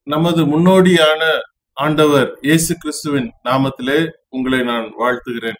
நமது முன்னோடியான ஆண்டவர் இயேசு கிறிஸ்துவின் நாமத்திலே உங்களை நான் வாழ்த்துகிறேன்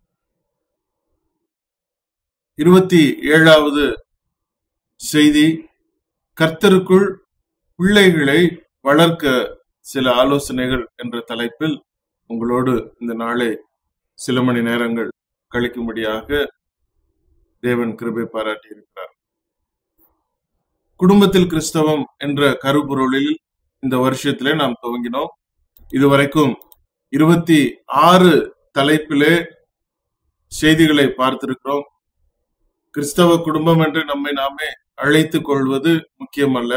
இருபத்தி ஏழாவது செய்தி கர்த்தருக்குள் பிள்ளைகளை வளர்க்க சில ஆலோசனைகள் என்ற தலைப்பில் உங்களோடு இந்த நாளை சில மணி நேரங்கள் கழிக்கும்படியாக தேவன் கிருபை பாராட்டி இருக்கிறார் குடும்பத்தில் கிறிஸ்தவம் என்ற கருப்பொருளில் இந்த வருஷத்திலே நாம் துவங்கினோம் இதுவரைக்கும் இருபத்தி ஆறு தலைப்பிலே செய்திகளை பார்த்திருக்கிறோம் கிறிஸ்தவ குடும்பம் என்று நம்மை நாமே அழைத்துக் கொள்வது முக்கியமல்ல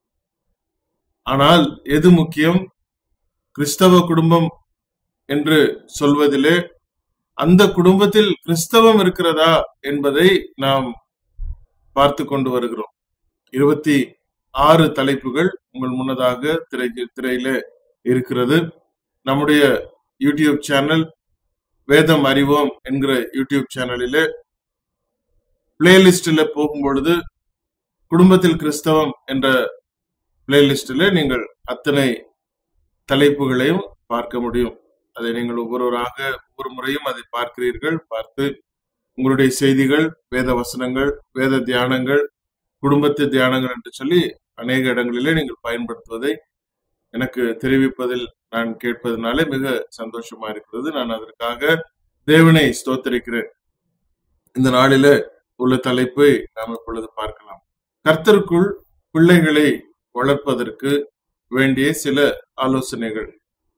ஆனால் எது முக்கியம் கிறிஸ்தவ குடும்பம் என்று சொல்வதிலே அந்த குடும்பத்தில் கிறிஸ்தவம் இருக்கிறதா என்பதை நாம் பார்த்து கொண்டு வருகிறோம் இருபத்தி ஆறு தலைப்புகள் உங்கள் முன்னதாக திரை திரையில இருக்கிறது நம்முடைய யூடியூப் சேனல் வேதம் அறிவோம் என்கிற யூடியூப் சேனலிலே பிளேலிஸ்டில் போகும் பொழுது குடும்பத்தில் கிறிஸ்தவம் என்ற பிளேலிஸ்டில் நீங்கள் அத்தனை தலைப்புகளையும் பார்க்க முடியும் அதை நீங்கள் ஒவ்வொருவராக ஒவ்வொரு முறையும் அதை பார்க்கிறீர்கள் பார்த்து உங்களுடைய செய்திகள் வேத வசனங்கள் வேத தியானங்கள் குடும்பத்து தியானங்கள் என்று சொல்லி அநேக இடங்களிலே நீங்கள் பயன்படுத்துவதை எனக்கு தெரிவிப்பதில் நான் கேட்பதனாலே மிக சந்தோஷமா இருக்கிறது நான் அதற்காக தேவனை ஸ்தோத்தரிக்கிறேன் இந்த நாளில உள்ள தலைப்பை நாம் இப்பொழுது பார்க்கலாம் கர்த்தருக்குள் பிள்ளைகளை வளர்ப்பதற்கு வேண்டிய சில ஆலோசனைகள்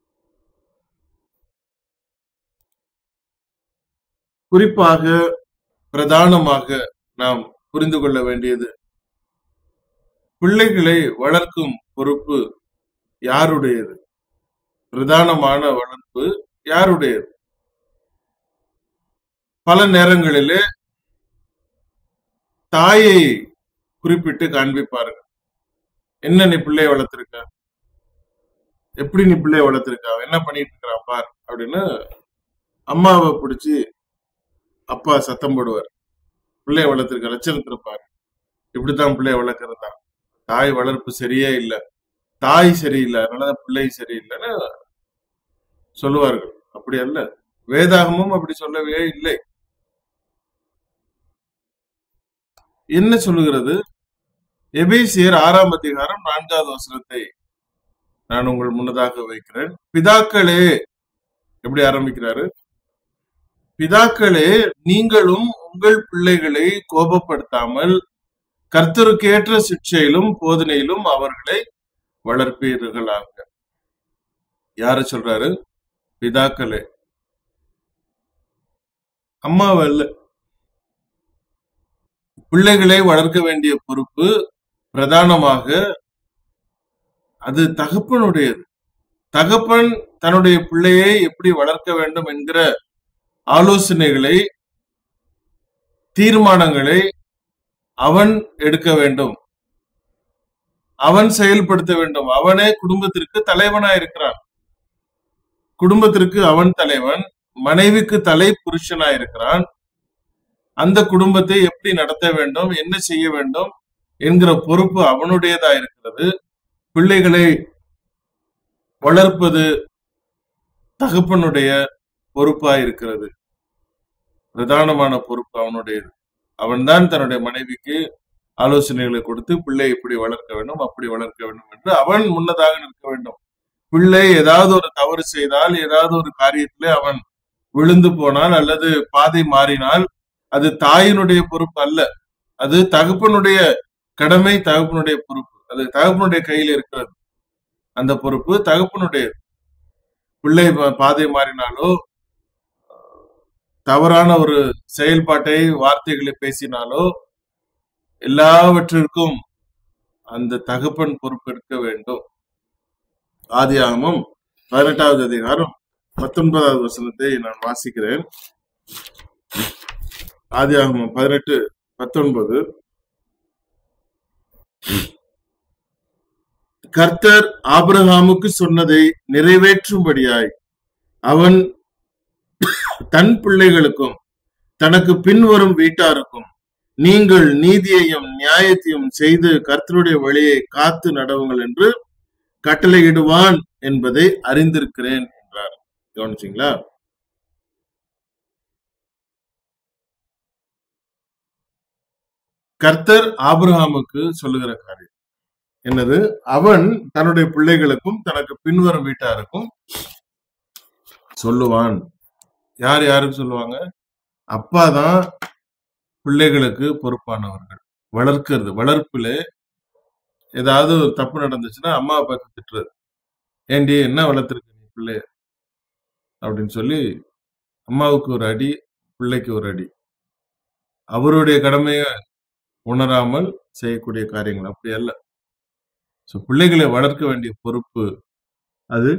குறிப்பாக பிரதானமாக நாம் புரிந்து கொள்ள வேண்டியது பிள்ளைகளை வளர்க்கும் பொறுப்பு யாருடையது பிரதானமான வளர்ப்பு யாருடையது பல நேரங்களிலே தாயை குறிப்பிட்டு காண்பிப்பார்கள் என்ன நீ பிள்ளைய வளர்த்திருக்க எப்படி நீ பிள்ளைய வளர்த்திருக்கா என்ன பண்ணிட்டு இருக்கிறா பார் அப்படின்னு அம்மாவை பிடிச்சி அப்பா சத்தம் போடுவார் பிள்ளைய வளர்த்திருக்க லட்சணத்துல பாரு இப்படித்தான் பிள்ளைய வளர்க்கறதா தாய் வளர்ப்பு சரியே இல்லை தாய் சரியில்லை அதனாலதான் பிள்ளை சரியில்லைன்னு சொல்லுவார்கள் அப்படி அல்ல வேதாகமும் அப்படி சொல்லவே இல்லை என்ன சொல்லுகிறது எபேசியர் ஆறாம் அதிகாரம் நான்காவது வசனத்தை நான் உங்கள் முன்னதாக வைக்கிறேன் பிதாக்களே எப்படி ஆரம்பிக்கிறாரு பிதாக்களே நீங்களும் உங்கள் பிள்ளைகளை கோபப்படுத்தாமல் கர்த்தருக்கேற்ற சிக்ஷையிலும் போதனையிலும் அவர்களை வளர்ப்பீர்களாக யார சொல்றாரு பிதாக்களே அம்மாவல்ல பிள்ளைகளை வளர்க்க வேண்டிய பொறுப்பு பிரதானமாக அது தகப்பனுடையது தகப்பன் தன்னுடைய பிள்ளையை எப்படி வளர்க்க வேண்டும் என்கிற ஆலோசனைகளை தீர்மானங்களை அவன் எடுக்க வேண்டும் அவன் செயல்படுத்த வேண்டும் அவனே குடும்பத்திற்கு தலைவனா இருக்கிறான் குடும்பத்திற்கு அவன் தலைவன் மனைவிக்கு தலை புருஷனா இருக்கிறான் அந்த குடும்பத்தை எப்படி நடத்த வேண்டும் என்ன செய்ய வேண்டும் என்கிற பொறுப்பு அவனுடையதா இருக்கிறது பிள்ளைகளை வளர்ப்பது தகப்பனுடைய பொறுப்பா இருக்கிறது பிரதானமான பொறுப்பு அவனுடையது அவன்தான் தன்னுடைய மனைவிக்கு ஆலோசனைகளை கொடுத்து பிள்ளை இப்படி வளர்க்க வேண்டும் அப்படி வளர்க்க வேண்டும் என்று அவன் முன்னதாக நிற்க வேண்டும் பிள்ளை ஏதாவது ஒரு தவறு செய்தால் ஏதாவது ஒரு காரியத்திலே அவன் விழுந்து போனால் அல்லது பாதை மாறினால் அது தாயினுடைய பொறுப்பு அல்ல அது தகப்பனுடைய கடமை தகப்பனுடைய பொறுப்பு அது தகப்பனுடைய கையில் இருக்கிறது அந்த பொறுப்பு தகப்பனுடையது பிள்ளை பாதை மாறினாலோ தவறான ஒரு செயல்பாட்டை வார்த்தைகளை பேசினாலோ எல்லாவற்றிற்கும் அந்த தகப்பன் பொறுப்பெடுக்க வேண்டும் ஆதியாகமும் பதினெட்டாவது அதிகாரம் பத்தொன்பதாவது வசனத்தை நான் வாசிக்கிறேன் ஆதியாகமம் பதினெட்டு பத்தொன்பது கர்த்தர் ஆபிரகாமுக்கு சொன்னதை நிறைவேற்றும்படியாய் அவன் தன் பிள்ளைகளுக்கும் தனக்கு பின்வரும் வீட்டாருக்கும் நீங்கள் நீதியையும் நியாயத்தையும் செய்து கர்த்தருடைய வழியை காத்து நடவுங்கள் என்று கட்டளையிடுவான் என்பதை அறிந்திருக்கிறேன் என்றார் கவனிச்சிங்களா கர்த்தர் ஆபிரகாமுக்கு சொல்லுகிற காரியம் என்னது அவன் தன்னுடைய பிள்ளைகளுக்கும் தனக்கு பின்வரும் வீட்டாருக்கும் சொல்லுவான் யார் யாருக்கு சொல்லுவாங்க அப்பா தான் பிள்ளைகளுக்கு பொறுப்பானவர்கள் வளர்க்கிறது வளர்ப்புல ஏதாவது ஒரு தப்பு நடந்துச்சுன்னா அம்மாவை பார்த்து திட்டுறது ஏண்டி என்ன வளர்த்துருக்க நீ பிள்ளைய அப்படின்னு சொல்லி அம்மாவுக்கு ஒரு அடி பிள்ளைக்கு ஒரு அடி அவருடைய கடமையை உணராமல் செய்யக்கூடிய காரியங்கள் அப்படி அல்ல ஸோ பிள்ளைகளை வளர்க்க வேண்டிய பொறுப்பு அது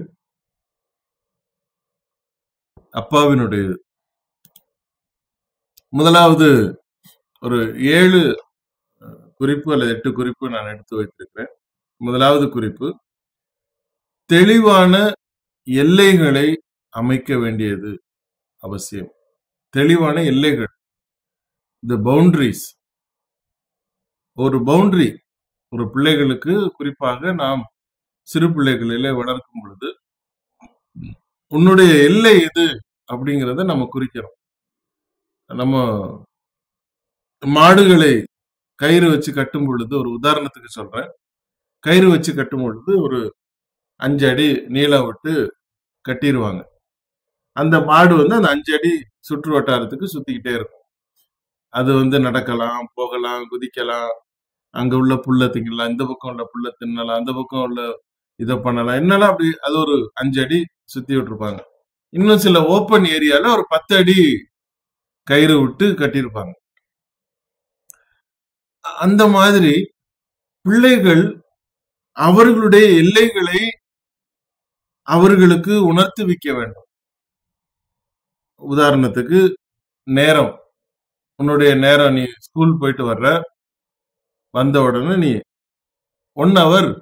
அப்பாவினுடையது முதலாவது ஒரு ஏழு அஹ், குறிப்பு அல்லது எட்டு குறிப்பு நான் எடுத்து வைத்திருக்கிறேன் முதலாவது குறிப்பு தெளிவான எல்லைகளை அமைக்க வேண்டியது அவசியம் தெளிவான எல்லைகள் த பவுண்டரிஸ் ஒரு பவுண்டரி ஒரு பிள்ளைகளுக்கு குறிப்பாக நாம் சிறு பிள்ளைகளிலே வளர்க்கும் பொழுது உன்னுடைய எல்லை எது அப்படிங்கிறத நம்ம குறிக்கிறோம் நம்ம மாடுகளை கயிறு வச்சு கட்டும் பொழுது ஒரு உதாரணத்துக்கு சொல்றேன் கயிறு வச்சு கட்டும் பொழுது ஒரு அஞ்சு அடி நீளம் விட்டு கட்டிடுவாங்க அந்த மாடு வந்து அந்த அஞ்சு அடி சுற்று வட்டாரத்துக்கு சுத்திக்கிட்டே இருக்கும் அது வந்து நடக்கலாம் போகலாம் குதிக்கலாம் அங்க உள்ள புல்ல திங்கலாம் இந்த பக்கம் உள்ள புல்ல தின்னலாம் அந்த பக்கம் உள்ள இதை பண்ணலாம் என்னெல்லாம் அப்படி அது ஒரு அஞ்சு அடி சுத்தி விட்டுருப்பாங்க இன்னும் சில ஓப்பன் ஏரியால ஒரு பத்து அடி கயிறு விட்டு கட்டியிருப்பாங்க அந்த மாதிரி பிள்ளைகள் அவர்களுடைய எல்லைகளை அவர்களுக்கு உணர்த்தி வைக்க வேண்டும் உதாரணத்துக்கு நேரம் உன்னுடைய நேரம் நீ ஸ்கூல் போயிட்டு வர்ற வந்த உடனே நீ one hour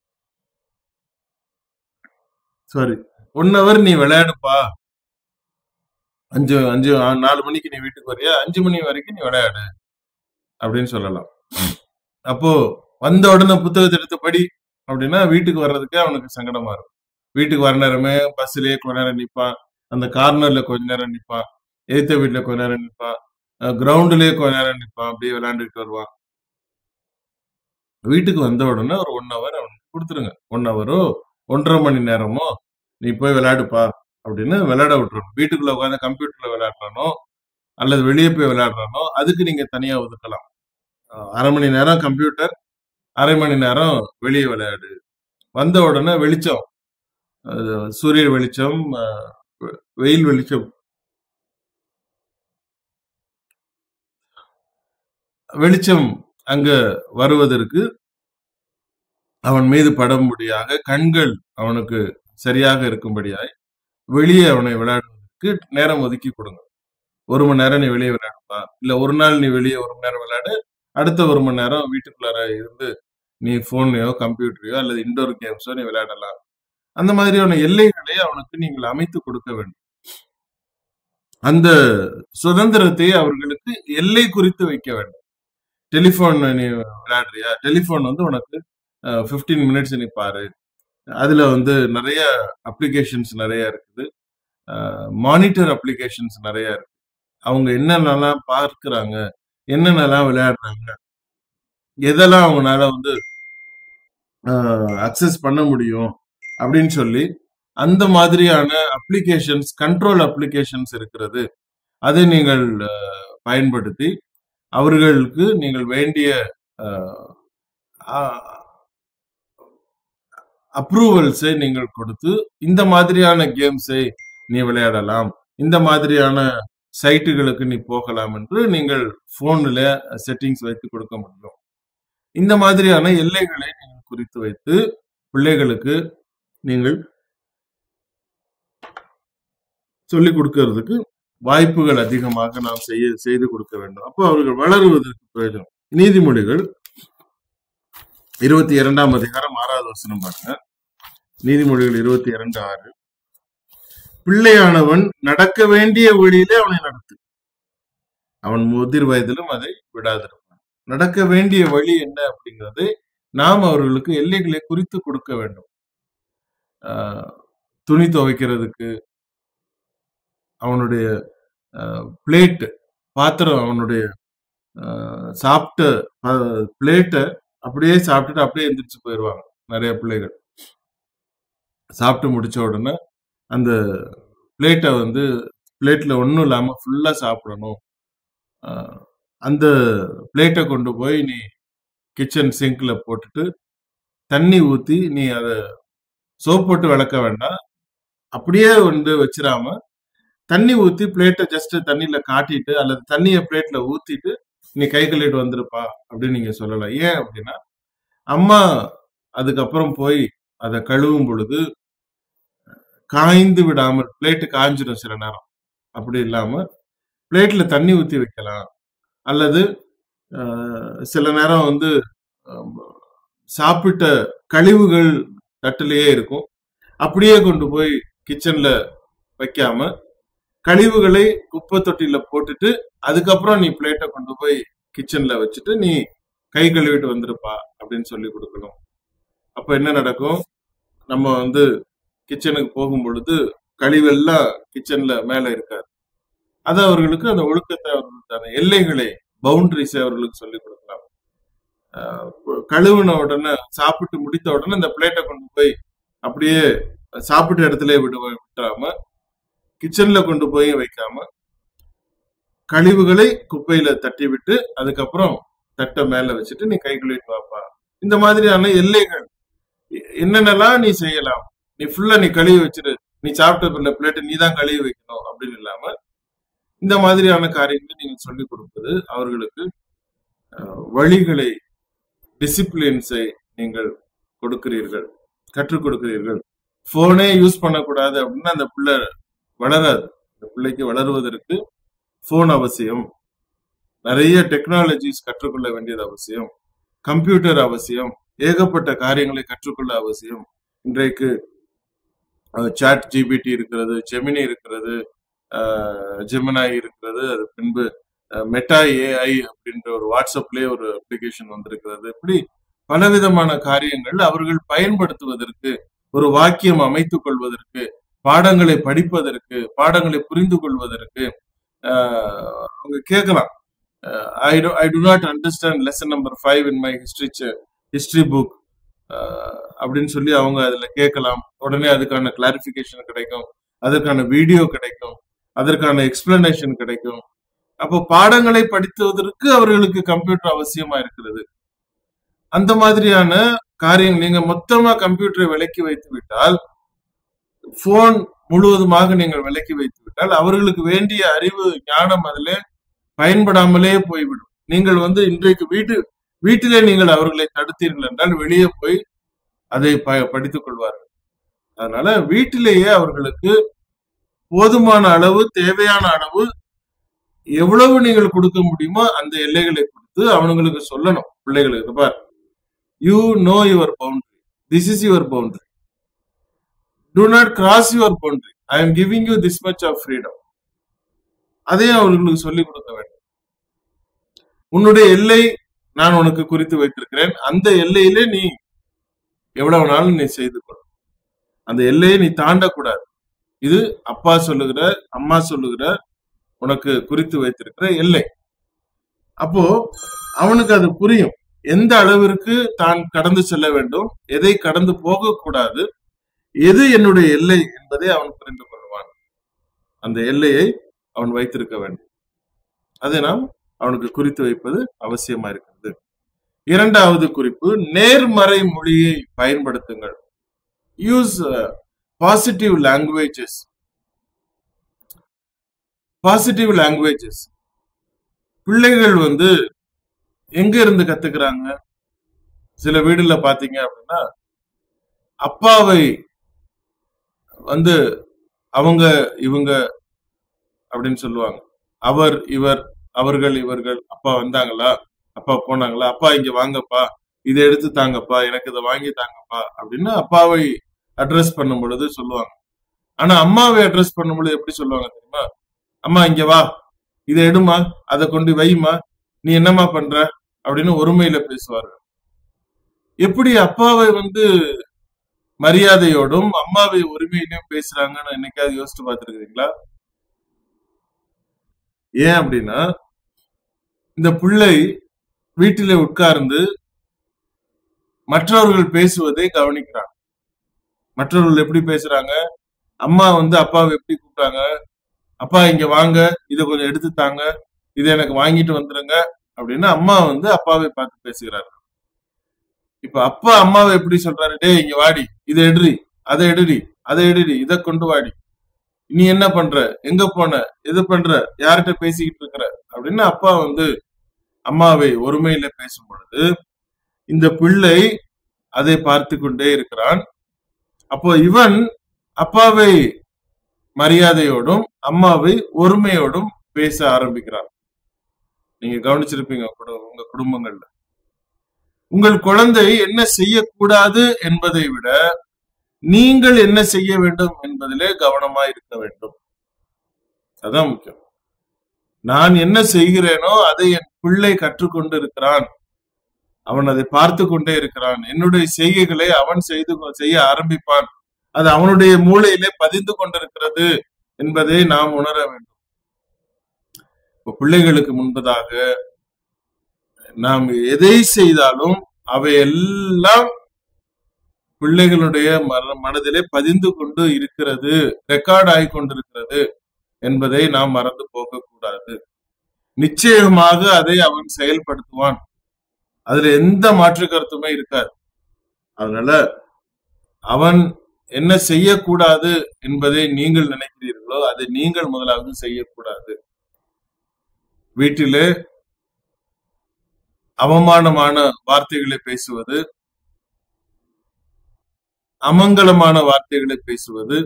sorry one hour நீ விளையாடுப்பா அஞ்சு அஞ்சு ஆ, நாலு மணிக்கு நீ வீட்டுக்கு வரியா அஞ்சு மணி வரைக்கும் நீ விளையாடு அப்படின்னு சொல்லலாம் அப்போ வந்த உடனே புத்தகத்தை எடுத்து படி அப்படின்னா வீட்டுக்கு வர்றதுக்கே அவனுக்கு சங்கடமா இருக்கும் வீட்டுக்கு வர நேரமே பஸ்லயே கொஞ்ச நேரம் நிப்பான் அந்த கார்னர்ல கொஞ்ச நேரம் நிப்பான் எய்த்த வீட்டுல கொஞ்ச நேரம் நிப்பான் கிரவுண்ட்லயே கொஞ்ச நேரம் நிப்பான் அப்படியே விளையாண்டுட்டு வருவான் வீட்டுக்கு வந்த உடனே ஒரு ஒன் ஹவர் அவனுக்கு கொடுத்துருங்க ஒன் ஹவரோ ஒன்றரை மணி நேரமோ நீ போய் விளையாடுப்பா அப்படின்னு விளையாட விட்டுறணும் வீட்டுக்குள்ள உட்காந்து கம்ப்யூட்டர்ல விளையாடுறானோ அல்லது வெளியே போய் விளையாடுறானோ அதுக்கு நீங்க தனியா ஒதுக்கலாம் அஹ் அரை மணி நேரம் கம்ப்யூட்டர் அரை மணி நேரம் வெளியே விளையாடு வந்த உடனே வெளிச்சம் அஹ் சூரிய வெளிச்சம் அஹ் வெ- வெயில் வெளிச்சம் வெளிச்சம் அங்க வருவதற்கு அவன் மீது படும்படியாக கண்கள் அவனுக்கு சரியாக இருக்கும்படியாய் வெளியே அவனை விளையாடுவதற்கு நேரம் ஒதுக்கி கொடுங்க ஒரு மணி நேரம் நீ வெளியே விளையாடுப்பா இல்ல ஒரு நாள் நீ வெளியே ஒரு மணி நேரம் விளையாடு அடுத்த ஒரு மணி நேரம் வீட்டுக்குள்ளார இருந்து நீ போன்லயோ கம்ப்யூட்டரையோ அல்லது இண்டோர் கேம்ஸோ நீ விளையாடலாம் அந்த மாதிரியான எல்லைகளை அவனுக்கு நீங்கள் அமைத்து கொடுக்க வேண்டும் அந்த சுதந்திரத்தை அவர்களுக்கு எல்லை குறித்து வைக்க வேண்டும் டெலிபோன் நீ விளையாடுறியா டெலிபோன் வந்து உனக்கு ஃபிஃப்டீன் மினிட்ஸ் நீ பாரு அதுல வந்து நிறைய அப்ளிகேஷன்ஸ் நிறைய இருக்குது மானிட்டர் அப்ளிகேஷன்ஸ் நிறைய இருக்கு அவங்க என்னென்னலாம் பார்க்கறாங்க என்னென்னலாம் விளையாடுறாங்க எதெல்லாம் அவங்களால வந்து அக்சஸ் பண்ண முடியும் அப்படின்னு சொல்லி அந்த மாதிரியான அப்ளிகேஷன்ஸ் கண்ட்ரோல் அப்ளிகேஷன்ஸ் இருக்கிறது அதை நீங்கள் அஹ், பயன்படுத்தி அவர்களுக்கு நீங்கள் வேண்டிய அப்ரூவல்ஸை நீங்கள் கொடுத்து இந்த மாதிரியான கேம்ஸை நீ விளையாடலாம் இந்த மாதிரியான சைட்டுகளுக்கு நீ போகலாம் என்று நீங்கள் போன்ல செட்டிங்ஸ் வைத்து கொடுக்க முடியும் இந்த மாதிரியான எல்லைகளை நீங்கள் குறித்து வைத்து பிள்ளைகளுக்கு நீங்கள் சொல்லிக் கொடுக்கிறதுக்கு வாய்ப்புகள் அதிகமாக நாம் செய்ய செய்து கொடுக்க வேண்டும் அப்போ அவர்கள் வளருவதற்கு பிரயோஜனம் நீதிமொழிகள் இருபத்தி இரண்டாம் அதிகாரம் ஆறாவது வசனம் பாருங்க நீதிமொழிகள் இருபத்தி இரண்டு ஆறு பிள்ளையானவன் நடக்க வேண்டிய வழியிலே அவனை நடத்து அவன் முதிர் வயதிலும் அதை விடாதிருப்பான் நடக்க வேண்டிய வழி என்ன அப்படிங்கறதை நாம் அவர்களுக்கு எல்லைகளை குறித்து கொடுக்க வேண்டும் ஆஹ், துணி துவைக்கிறதுக்கு அவனுடைய பிளேட் பாத்திரம் அவனுடைய ஆஹ், சாப்பிட்ட பிளேட்டை அப்படியே சாப்பிட்டுட்டு அப்படியே எந்திரிச்சு போயிடுவாங்க நிறைய பிள்ளைகள் சாப்பிட்டு முடிச்ச உடனே அந்த பிளேட்டை வந்து பிளேட்ல ஒன்றும் இல்லாம ஃபுல்லா சாப்பிடணும் ஆஹ், அந்த பிளேட்டை கொண்டு போய் நீ கிச்சன் சிங்க்ல போட்டுட்டு தண்ணி ஊத்தி நீ அதை சோப் போட்டு விளக்க வேண்டாம் அப்படியே வந்து வச்சிராம தண்ணி ஊத்தி பிளேட்டை ஜஸ்ட் தண்ணியில காட்டிட்டு அல்லது தண்ணியை பிளேட்ல ஊத்திட்டு நீ கை கழுவிட்டு வந்திருப்பா அப்படின்னு நீங்க சொல்லலாம் ஏன் அப்படின்னா அம்மா அதுக்கப்புறம் போய் அதை கழுவும் பொழுது காய்ந்து விடாமல் பிளேட்டு காய்ஞ்சிடும் சில நேரம் அப்படி இல்லாம பிளேட்ல தண்ணி ஊத்தி வைக்கலாம் அல்லது ஆஹ், சில நேரம் வந்து ஆம், சாப்பிட்ட கழிவுகள் தட்டிலேயே இருக்கும் அப்படியே கொண்டு போய் கிச்சன்ல வைக்காம கழிவுகளை குப்பை தொட்டியில போட்டுட்டு அதுக்கப்புறம் நீ பிளேட்டை கொண்டு போய் கிச்சன்ல வச்சுட்டு நீ கை கழுவிட்டு வந்திருப்பா அப்படின்னு சொல்லி கொடுக்கணும் அப்ப என்ன நடக்கும் நம்ம வந்து கிச்சனுக்கு போகும் பொழுது கழிவெல்லாம் கிச்சன்ல மேல இருக்காது அது அவர்களுக்கு அந்த ஒழுக்கத்தை அவர்களுக்கான எல்லைகளை பவுண்டரிஸை அவர்களுக்கு சொல்லிக் கொடுக்கலாம் ஆஹ் கழுவுன உடனே சாப்பிட்டு முடித்த உடனே இந்த பிளேட்டை கொண்டு போய் அப்படியே சாப்பிட்ட இடத்துல விடு விட்டுறாம கிச்சன்ல கொண்டு போய் வைக்காம கழிவுகளை குப்பையில தட்டி விட்டு அதுக்கப்புறம் தட்டை மேல வச்சுட்டு நீ கை கழுவிட்டு வாப்பா இந்த மாதிரியான எல்லைகள் எ- என்னென்னலாம் நீ செய்யலாம் நீ ஃபுல்லா நீ கழுவி வச்சிரு நீ சாப்பிட்ட பிளேட்டை நீ தான் கழுவி வைக்கணும் அப்படின்னு இல்லாம இந்த மாதிரியான காரியங்களை நீங்க சொல்லிக் கொடுப்பது அவர்களுக்கு அஹ், வழிகளை டிசிப்ளின்ஸை நீங்கள் கொடுக்கிறீர்கள் கற்றுக் கொடுக்கிறீர்கள் போனே யூஸ் பண்ணக்கூடாது அப்படின்னா அந்த பிள்ளை வளராது அந்த பிள்ளைக்கு வளருவதற்கு போன் அவசியம் நிறைய டெக்னாலஜிஸ் கற்றுக்கொள்ள வேண்டியது அவசியம் கம்ப்யூட்டர் அவசியம் ஏகப்பட்ட காரியங்களை கற்றுக்கொள்ள அவசியம் இன்றைக்கு சாட் ஜிபிடி இருக்கிறது ஜெமினி இருக்கிறது ஜெமினாய் இருக்கிறது அது பின்பு மெட்டா ஏஐ அப்படின்ற ஒரு வாட்ஸ்அப்லயே ஒரு அப்ளிகேஷன் வந்திருக்கிறது இப்படி பலவிதமான காரியங்கள் அவர்கள் பயன்படுத்துவதற்கு ஒரு வாக்கியம் அமைத்துக் கொள்வதற்கு பாடங்களை படிப்பதற்கு பாடங்களை புரிந்து கொள்வதற்கு ஆஹ், அவங்க கேட்கலாம் I I do not understand lesson number five in my history history book அப்படின்னு சொல்லி அவங்க அதுல கேட்கலாம் உடனே அதுக்கான கிளாரிபிகேஷன் கிடைக்கும் அதற்கான வீடியோ கிடைக்கும் அதற்கான எக்ஸ்பிளனேஷன் கிடைக்கும் அப்போ பாடங்களை படித்துவதற்கு அவர்களுக்கு கம்ப்யூட்டர் அவசியமா இருக்கிறது அந்த மாதிரியான காரியம் நீங்க மொத்தமா கம்ப்யூட்டரை விலக்கி வைத்து விட்டால் போன் முழுவதுமாக நீங்கள் விலக்கி வைத்து விட்டால் அவர்களுக்கு வேண்டிய அறிவு ஞானம் அதிலே பயன்படாமலே போய்விடும் நீங்கள் வந்து இன்றைக்கு வீட்டு வீட்டிலே நீங்கள் அவர்களை தடுத்தீர்கள் என்றால் வெளியே போய் அதை ப- படித்துக் கொள்வார்கள் அதனால வீட்டிலேயே அவர்களுக்கு போதுமான அளவு தேவையான அளவு எவ்வளவு நீங்கள் கொடுக்க முடியுமோ அந்த எல்லைகளை கொடுத்து அவனுங்களுக்கு சொல்லணும் பிள்ளைகளுக்கு பார் you know your boundary this is your boundary do not cross your boundary I am giving you this much of freedom அதையும் அவர்களுக்கு சொல்லிக் கொடுக்க வேண்டும் உன்னுடைய எல்லை நான் உனக்கு குறித்து வைத்திருக்கிறேன் அந்த எல்லையிலே நீ எவ்வளவு நாள் நீ செய்து கொள் அந்த எல்லையை நீ தாண்டக்கூடாது இது அப்பா சொல்லுகிற அம்மா சொல்லுகிற உனக்கு குறித்து வைத்திருக்கிற எல்லை அப்போ அவனுக்கு அது புரியும் எந்த அளவிற்கு தான் கடந்து செல்ல வேண்டும் எதை கடந்து போகக்கூடாது எது என்னுடைய எல்லை என்பதை அவன் புரிந்து கொள்வான் அந்த எல்லையை அவன் வைத்திருக்க வேண்டும் அதை நாம் அவனுக்கு குறித்து வைப்பது அவசியமா இருக்கிறது இரண்டாவது குறிப்பு நேர்மறை மொழியை பயன்படுத்துங்கள் use positive languages positive languages பிள்ளைகள் வந்து எங்க இருந்து கத்துக்கிறாங்க சில வீடுல பாத்தீங்க அப்படின்னா அப்பாவை வந்து அவங்க இவங்க அப்படின்னு சொல்லுவாங்க அவர் இவர் அவர்கள் இவர்கள் அப்பா வந்தாங்களா அப்பா போனாங்களா அப்பா இங்க வாங்கப்பா இதை எடுத்து தாங்கப்பா எனக்கு இதை வாங்கி தாங்கப்பா அப்படின்னு அப்பாவை அட்ரஸ் பண்ணும் பொழுது சொல்லுவாங்க ஆனா அம்மாவை அட்ரஸ் பண்ணும் பொழுது எப்படி சொல்லுவாங்க தெரியுமா அம்மா இங்க வா இதை எடுமா அதை கொண்டு வைமா நீ என்னம்மா பண்ற அப்படின்னு ஒருமையில பேசுவார்கள் எப்படி அப்பாவை வந்து மரியாதையோடும் அம்மாவை உரிமையிலும் பேசுறாங்கன்னு என்னைக்காவது யோசிச்சு பார்த்திருக்கீங்களா ஏன் அப்படின்னா இந்த பிள்ளை வீட்டிலே உட்கார்ந்து மற்றவர்கள் பேசுவதை கவனிக்கிறான் மற்றவர்கள் எப்படி பேசுறாங்க அம்மா வந்து அப்பாவை எப்படி கூப்பிட்டாங்க அப்பா இங்க வாங்க இதை கொஞ்சம் எடுத்து தாங்க இதை எனக்கு வாங்கிட்டு வந்துருங்க அப்படின்னு அம்மா வந்து அப்பாவை பார்த்து பேசுகிறாரு இப்ப அப்பா அம்மாவை எப்படி சொல்றாரு டேய் இங்க வாடி இதை எடுடி அதை எடுடி அதை எடுடி இதை கொண்டு வாடி நீ என்ன பண்ற எங்க போன எது பண்ற யார்கிட்ட பேசிக்கிட்டு இருக்கிற அப்படின்னு அப்பா வந்து அம்மாவை ஒருமையில பேசும் பொழுது இந்த பிள்ளை அதை பார்த்து கொண்டே இருக்கிறான் அப்போ இவன் அப்பாவை மரியாதையோடும் அம்மாவை ஒருமையோடும் பேச ஆரம்பிக்கிறான் நீங்க கவனிச்சிருப்பீங்க குடு- உங்க குடும்பங்கள்ல உங்கள் குழந்தை என்ன செய்யக்கூடாது என்பதை விட நீங்கள் என்ன செய்ய வேண்டும் என்பதிலே கவனமா இருக்க வேண்டும் அதான் முக்கியம் நான் என்ன செய்கிறேனோ அதை என் பிள்ளை கற்றுக்கொண்டு இருக்கிறான் அவன் அதை பார்த்து கொண்டே இருக்கிறான் என்னுடைய செய்கைகளை அவன் செய்து கொ- செய்ய ஆரம்பிப்பான் அது அவனுடைய மூளையிலே பதிந்து கொண்டிருக்கிறது என்பதை நாம் உணர வேண்டும் இப்ப பிள்ளைகளுக்கு முன்பதாக நாம் எதை செய்தாலும் அவை எல்லாம் பிள்ளைகளுடைய மர- மனதிலே பதிந்து கொண்டு இருக்கிறது ரெக்கார்ட் ஆகி கொண்டிருக்கிறது என்பதை நாம் மறந்து போக கூடாது நிச்சயமாக அதை அவன் செயல்படுத்துவான் அதுல எந்த மாற்று கருத்துமே இருக்காது அதனால அவன் என்ன செய்யக்கூடாது என்பதை நீங்கள் நினைக்கிறீர்களோ அதை நீங்கள் முதலாவது செய்யக்கூடாது வீட்டிலே அவமானமான வார்த்தைகளை பேசுவது அமங்கலமான வார்த்தைகளை பேசுவது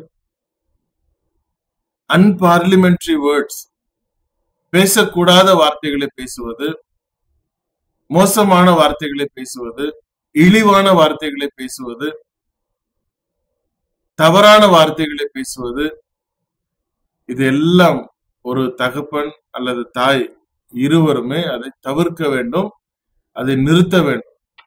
அன்பார்லிமெண்டரி வேர்ட்ஸ் பேசக்கூடாத வார்த்தைகளை பேசுவது மோசமான வார்த்தைகளை பேசுவது இழிவான வார்த்தைகளை பேசுவது தவறான வார்த்தைகளை பேசுவது இது எல்லாம் ஒரு தகப்பன் அல்லது தாய் இருவருமே அதை தவிர்க்க வேண்டும் அதை நிறுத்த வேண்டும்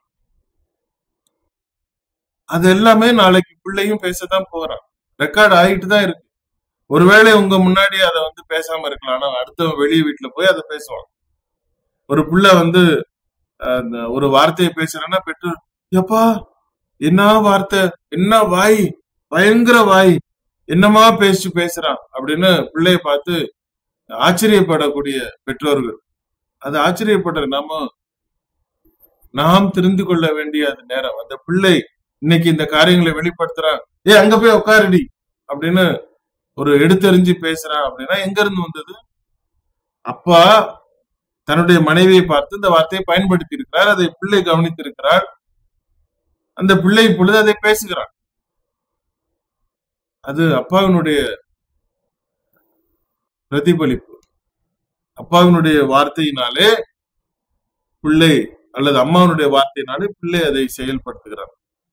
அது எல்லாமே நாளைக்கு பிள்ளையும் பேசத்தான் போறான் ரெக்கார்ட் ஆகிட்டு தான் இருக்கு ஒருவேளை உங்க முன்னாடி அதை வந்து பேசாம இருக்கலாம் ஆனா அடுத்த வெளிய வீட்டுல போய் அதை பேசுவான் ஒரு புள்ள வந்து அஹ், இந்த ஒரு வார்த்தையை பேசுறேன்னா பெற்றோர் எப்பா என்ன வார்த்தை என்ன வாய் பயங்கர வாய் என்னமா பேசி பேசுறான் அப்படின்னு பிள்ளைய பார்த்து ஆச்சரியப்படக்கூடிய பெற்றோர்கள் அது ஆச்சரியப்படுற நாம நாம் தெரிந்து கொள்ள வேண்டிய அந்த நேரம் அந்த பிள்ளை இன்னைக்கு இந்த காரியங்களை வெளிப்படுத்துறான் ஏ அங்க போய் உட்காருடி அப்படின்னு ஒரு எடுத்தெறிஞ்சு பேசுறான் அப்படின்னா எங்க இருந்து வந்தது அப்பா தன்னுடைய மனைவியை பார்த்து இந்த வார்த்தையை பயன்படுத்தி இருக்கிறார் அதை பிள்ளை கவனித்திருக்கிறார் அந்த பிள்ளை இப்பொழுது அதை பேசுகிறான் அது அப்பாவினுடைய பிரதிபலிப்பு அப்பாவினுடைய வார்த்தையினாலே பிள்ளை அல்லது அம்மாவினுடைய வார்த்தையினாலே பிள்ளை அதை செயல்படுத்துகிறார்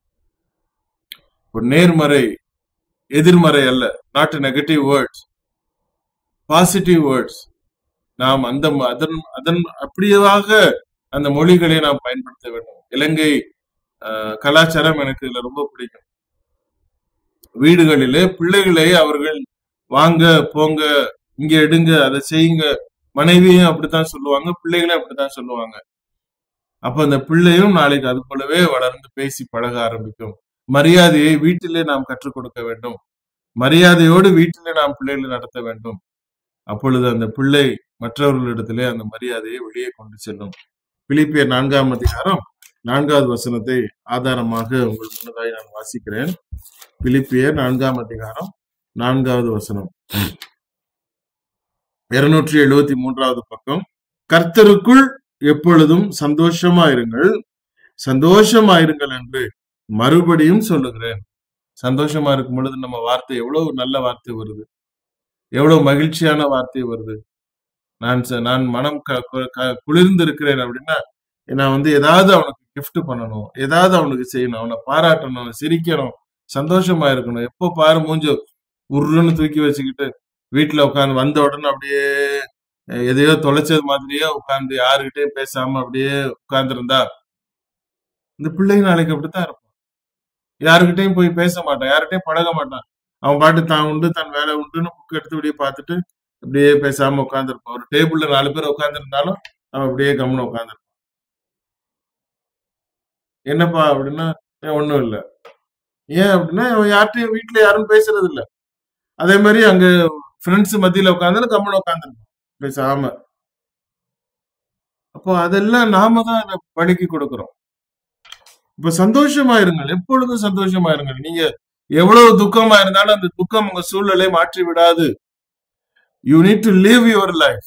ஒரு நேர்மறை எதிர்மறை அல்ல not negative words positive words நாம் அந்த ம- அதன் அதன் அப்படியேவாக அந்த மொழிகளை நாம் பயன்படுத்த வேண்டும் இலங்கை அஹ், கலாச்சாரம் எனக்கு இதுல ரொம்ப பிடிக்கும் வீடுகளிலே பிள்ளைகளை அவர்கள் வாங்க போங்க இங்க எடுங்க அதை செய்யுங்க மனைவியும் அப்படித்தான் சொல்லுவாங்க பிள்ளைகளும் அப்படித்தான் சொல்லுவாங்க அப்ப அந்த பிள்ளையும் நாளைக்கு அது போலவே வளர்ந்து பேசி பழக ஆரம்பிக்கும் மரியாதையை வீட்டிலே நாம் கற்றுக் கொடுக்க வேண்டும் மரியாதையோடு வீட்டிலே நாம் பிள்ளைகளை நடத்த வேண்டும் அப்பொழுது அந்த பிள்ளை மற்றவர்களிடத்திலே அந்த மரியாதையை வெளியே கொண்டு செல்லும் பிலிப்பியர் நான்காம் அதிகாரம் நான்காவது வசனத்தை ஆதாரமாக உங்கள் முன்னதாய் நான் வாசிக்கிறேன் பிலிப்பியர் நான்காம் அதிகாரம் நான்காவது வசனம் இருநூற்றி எழுபத்தி மூன்றாவது பக்கம் கர்த்தருக்குள் எப்பொழுதும் சந்தோஷமாயிருங்கள் சந்தோஷமாயிருங்கள் என்று மறுபடியும் சொல்லுகிறேன் சந்தோஷமா இருக்கும் பொழுது நம்ம வார்த்தை எவ்வளவு நல்ல வார்த்தை வருது எவ்வளவு மகிழ்ச்சியான வார்த்தை வருது நான் ச- நான் மனம் க- கு- க- குளிர்ந்து இருக்கிறேன் அப்படின்னா நான் வந்து ஏதாவது அவனுக்கு gift பண்ணணும் ஏதாவது அவனுக்கு செய்யணும் அவனை பாராட்டணும் சிரிக்கணும் சந்தோஷமா இருக்கணும் எப்போ பாரு மூஞ்ச உருன்னு தூக்கி வச்சுக்கிட்டு வீட்டுல உட்காந்து வந்த உடனே அப்படியே அஹ், எதையோ தொலைச்சது மாதிரியே உட்காந்து யாருகிட்டயும் பேசாம அப்படியே உட்கார்ந்து இருந்தா இந்த பிள்ளை நாளைக்கு அப்படித்தான் இருப்பான் யாருக்கிட்டையும் போய் பேச மாட்டான் யார்கிட்டயும் பழக மாட்டான் அவன் பாட்டு தான் உண்டு தன் வேலை உண்டுன்னு புக் எடுத்து இப்படியே பார்த்துட்டு அப்படியே பேசாம உட்காந்துருப்பான் ஒரு டேபிள்ல நாலு பேர் உட்காந்துருந்தாலும் அவன் அப்படியே கம்முன்னு உட்காந்துருப்பான் என்னப்பா அப்படின்னா "ஏன் ஒண்ணும் இல்ல ஏன் அப்படின்னா அவன் யார்கிட்டயும் வீட்டுல யாரும் பேசுறது இல்ல அதே மாதிரி அங்க ஃப்ரெண்ட்ஸ் மத்தியில உட்காந்து கம்முன்னு உட்காந்துருப்பான் பேசாம அப்போ அதெல்லாம் நாம தான் அதை பழக்கி கொடுக்கிறோம் இப்ப சந்தோஷமா இருங்கள் எப்பொழுதும் சந்தோஷமா இருங்கள் நீங்க எவ்வளவு துக்கமா இருந்தாலும் அந்த துக்கம் உங்க சூழ்நிலை மாற்றி விடாது you need to live your life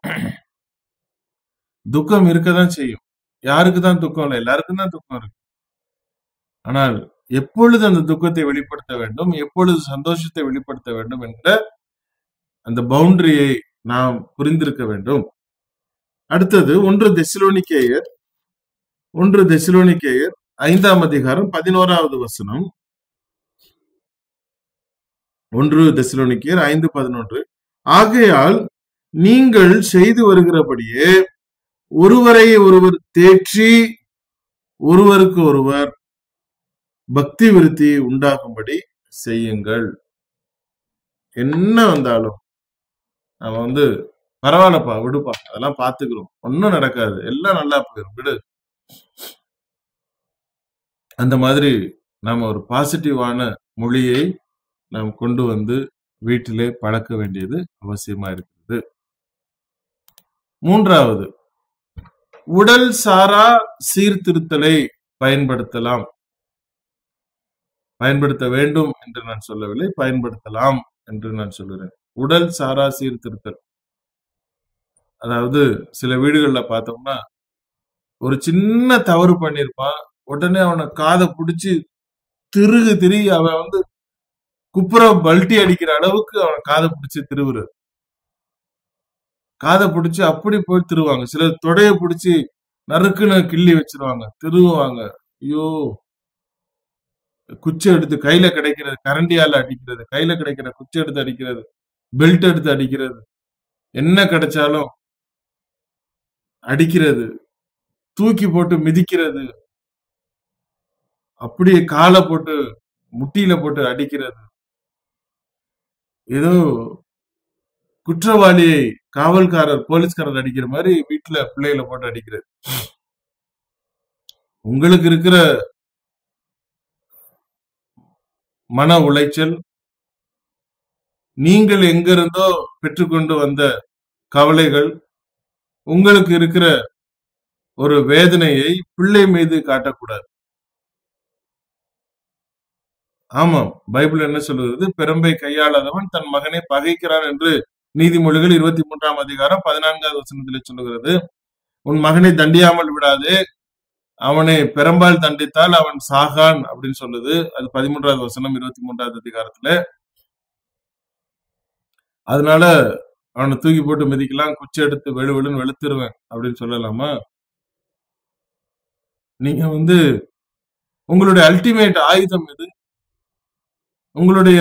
துக்கம் இருக்கதான் செய்யும் யாருக்கு தான் துக்கம் இல்லை எல்லாருக்கும் தான் துக்கம் இருக்கு ஆனால் எப்பொழுது அந்த துக்கத்தை வெளிப்படுத்த வேண்டும் எப்பொழுது சந்தோஷத்தை வெளிப்படுத்த வேண்டும் என்ற அந்த பவுண்டரியை நாம் புரிந்திருக்க வேண்டும் அடுத்தது ஒன்று தெசிலோனிக்கேயர் ஒன்று தெசிலோனிக்கேயர் ஐந்தாம் அதிகாரம் பதினோராவது வசனம் ஒன்று தெசிலோனிக்கேயர் ஐந்து பதினொன்று ஆகையால் நீங்கள் செய்து வருகிறபடியே ஒருவரை ஒருவர் தேற்றி ஒருவருக்கு ஒருவர் பக்தி விருத்தி உண்டாகும்படி செய்யுங்கள் என்ன வந்தாலும் நம்ம வந்து பரவாயில்லப்பா விடுப்பா அதெல்லாம் பாத்துக்கிறோம் ஒன்னும் நடக்காது எல்லாம் நல்லா போயிடும் விடு அந்த மாதிரி நாம ஒரு பாசிட்டிவான மொழியை நாம் கொண்டு வந்து வீட்டிலே பழக்க வேண்டியது அவசியமா இருக்கிறது மூன்றாவது உடல் சாரா சீர்திருத்தலை பயன்படுத்தலாம் பயன்படுத்த வேண்டும் என்று நான் சொல்லவில்லை பயன்படுத்தலாம் என்று நான் சொல்கிறேன் உடல் சாரா சீர்திருத்தல் அதாவது சில வீடுகள்ல பார்த்தோம்னா ஒரு சின்ன தவறு பண்ணிருப்பான் உடனே அவனை காதை பிடிச்சி திருகு திரி அவன் வந்து குப்புற பல்ட்டி அடிக்கிற அளவுக்கு அவன் காதை பிடிச்சி திருவுரு காதை பிடிச்சி அப்படி போய் திருவாங்க சிலர் தொடைய பிடிச்சி நறுக்குன்னு கிள்ளி வச்சிருவாங்க திருவுவாங்க ஐயோ குச்சி எடுத்து கையில கிடைக்கிறது கரண்டியால அடிக்கிறது கையில கிடைக்கிற குச்சி எடுத்து அடிக்கிறது பெல்ட் எடுத்து அடிக்கிறது என்ன கிடைச்சாலும் அடிக்கிறது தூக்கி போட்டு மிதிக்கிறது அப்படியே காலை போட்டு முட்டியில போட்டு அடிக்கிறது ஏதோ குற்றவாளியை காவல்காரர் போலீஸ்காரர் அடிக்கிற மாதிரி வீட்டுல பிள்ளைகளை போட்டு அடிக்கிறது உங்களுக்கு இருக்கிற மன உளைச்சல் நீங்கள் எங்கிருந்தோ பெற்றுக்கொண்டு வந்த கவலைகள் உங்களுக்கு இருக்கிற ஒரு வேதனையை பிள்ளை மீது காட்டக்கூடாது ஆமாம் பைபிள் என்ன சொல்லுகிறது பெரும்பை கையாளாதவன் தன் மகனை பகைக்கிறான் என்று நீதிமொழிகள் இருபத்தி மூன்றாம் அதிகாரம் பதினான்காவது வசனத்திலே சொல்லுகிறது உன் மகனை தண்டியாமல் விடாதே அவனை பெரும்பால் தண்டித்தால் அவன் சாகான் அப்படின்னு சொல்லுது அது பதிமூன்றாவது வசனம் இருபத்தி மூன்றாவது அதிகாரத்துல அதனால அவனை தூக்கி போட்டு மிதிக்கலாம் குச்சி எடுத்து வெளு வெளுன்னு வெளுத்துருவேன் அப்படின்னு சொல்லலாமா நீங்க வந்து உங்களுடைய அல்டிமேட் ஆயுதம் எது உங்களுடைய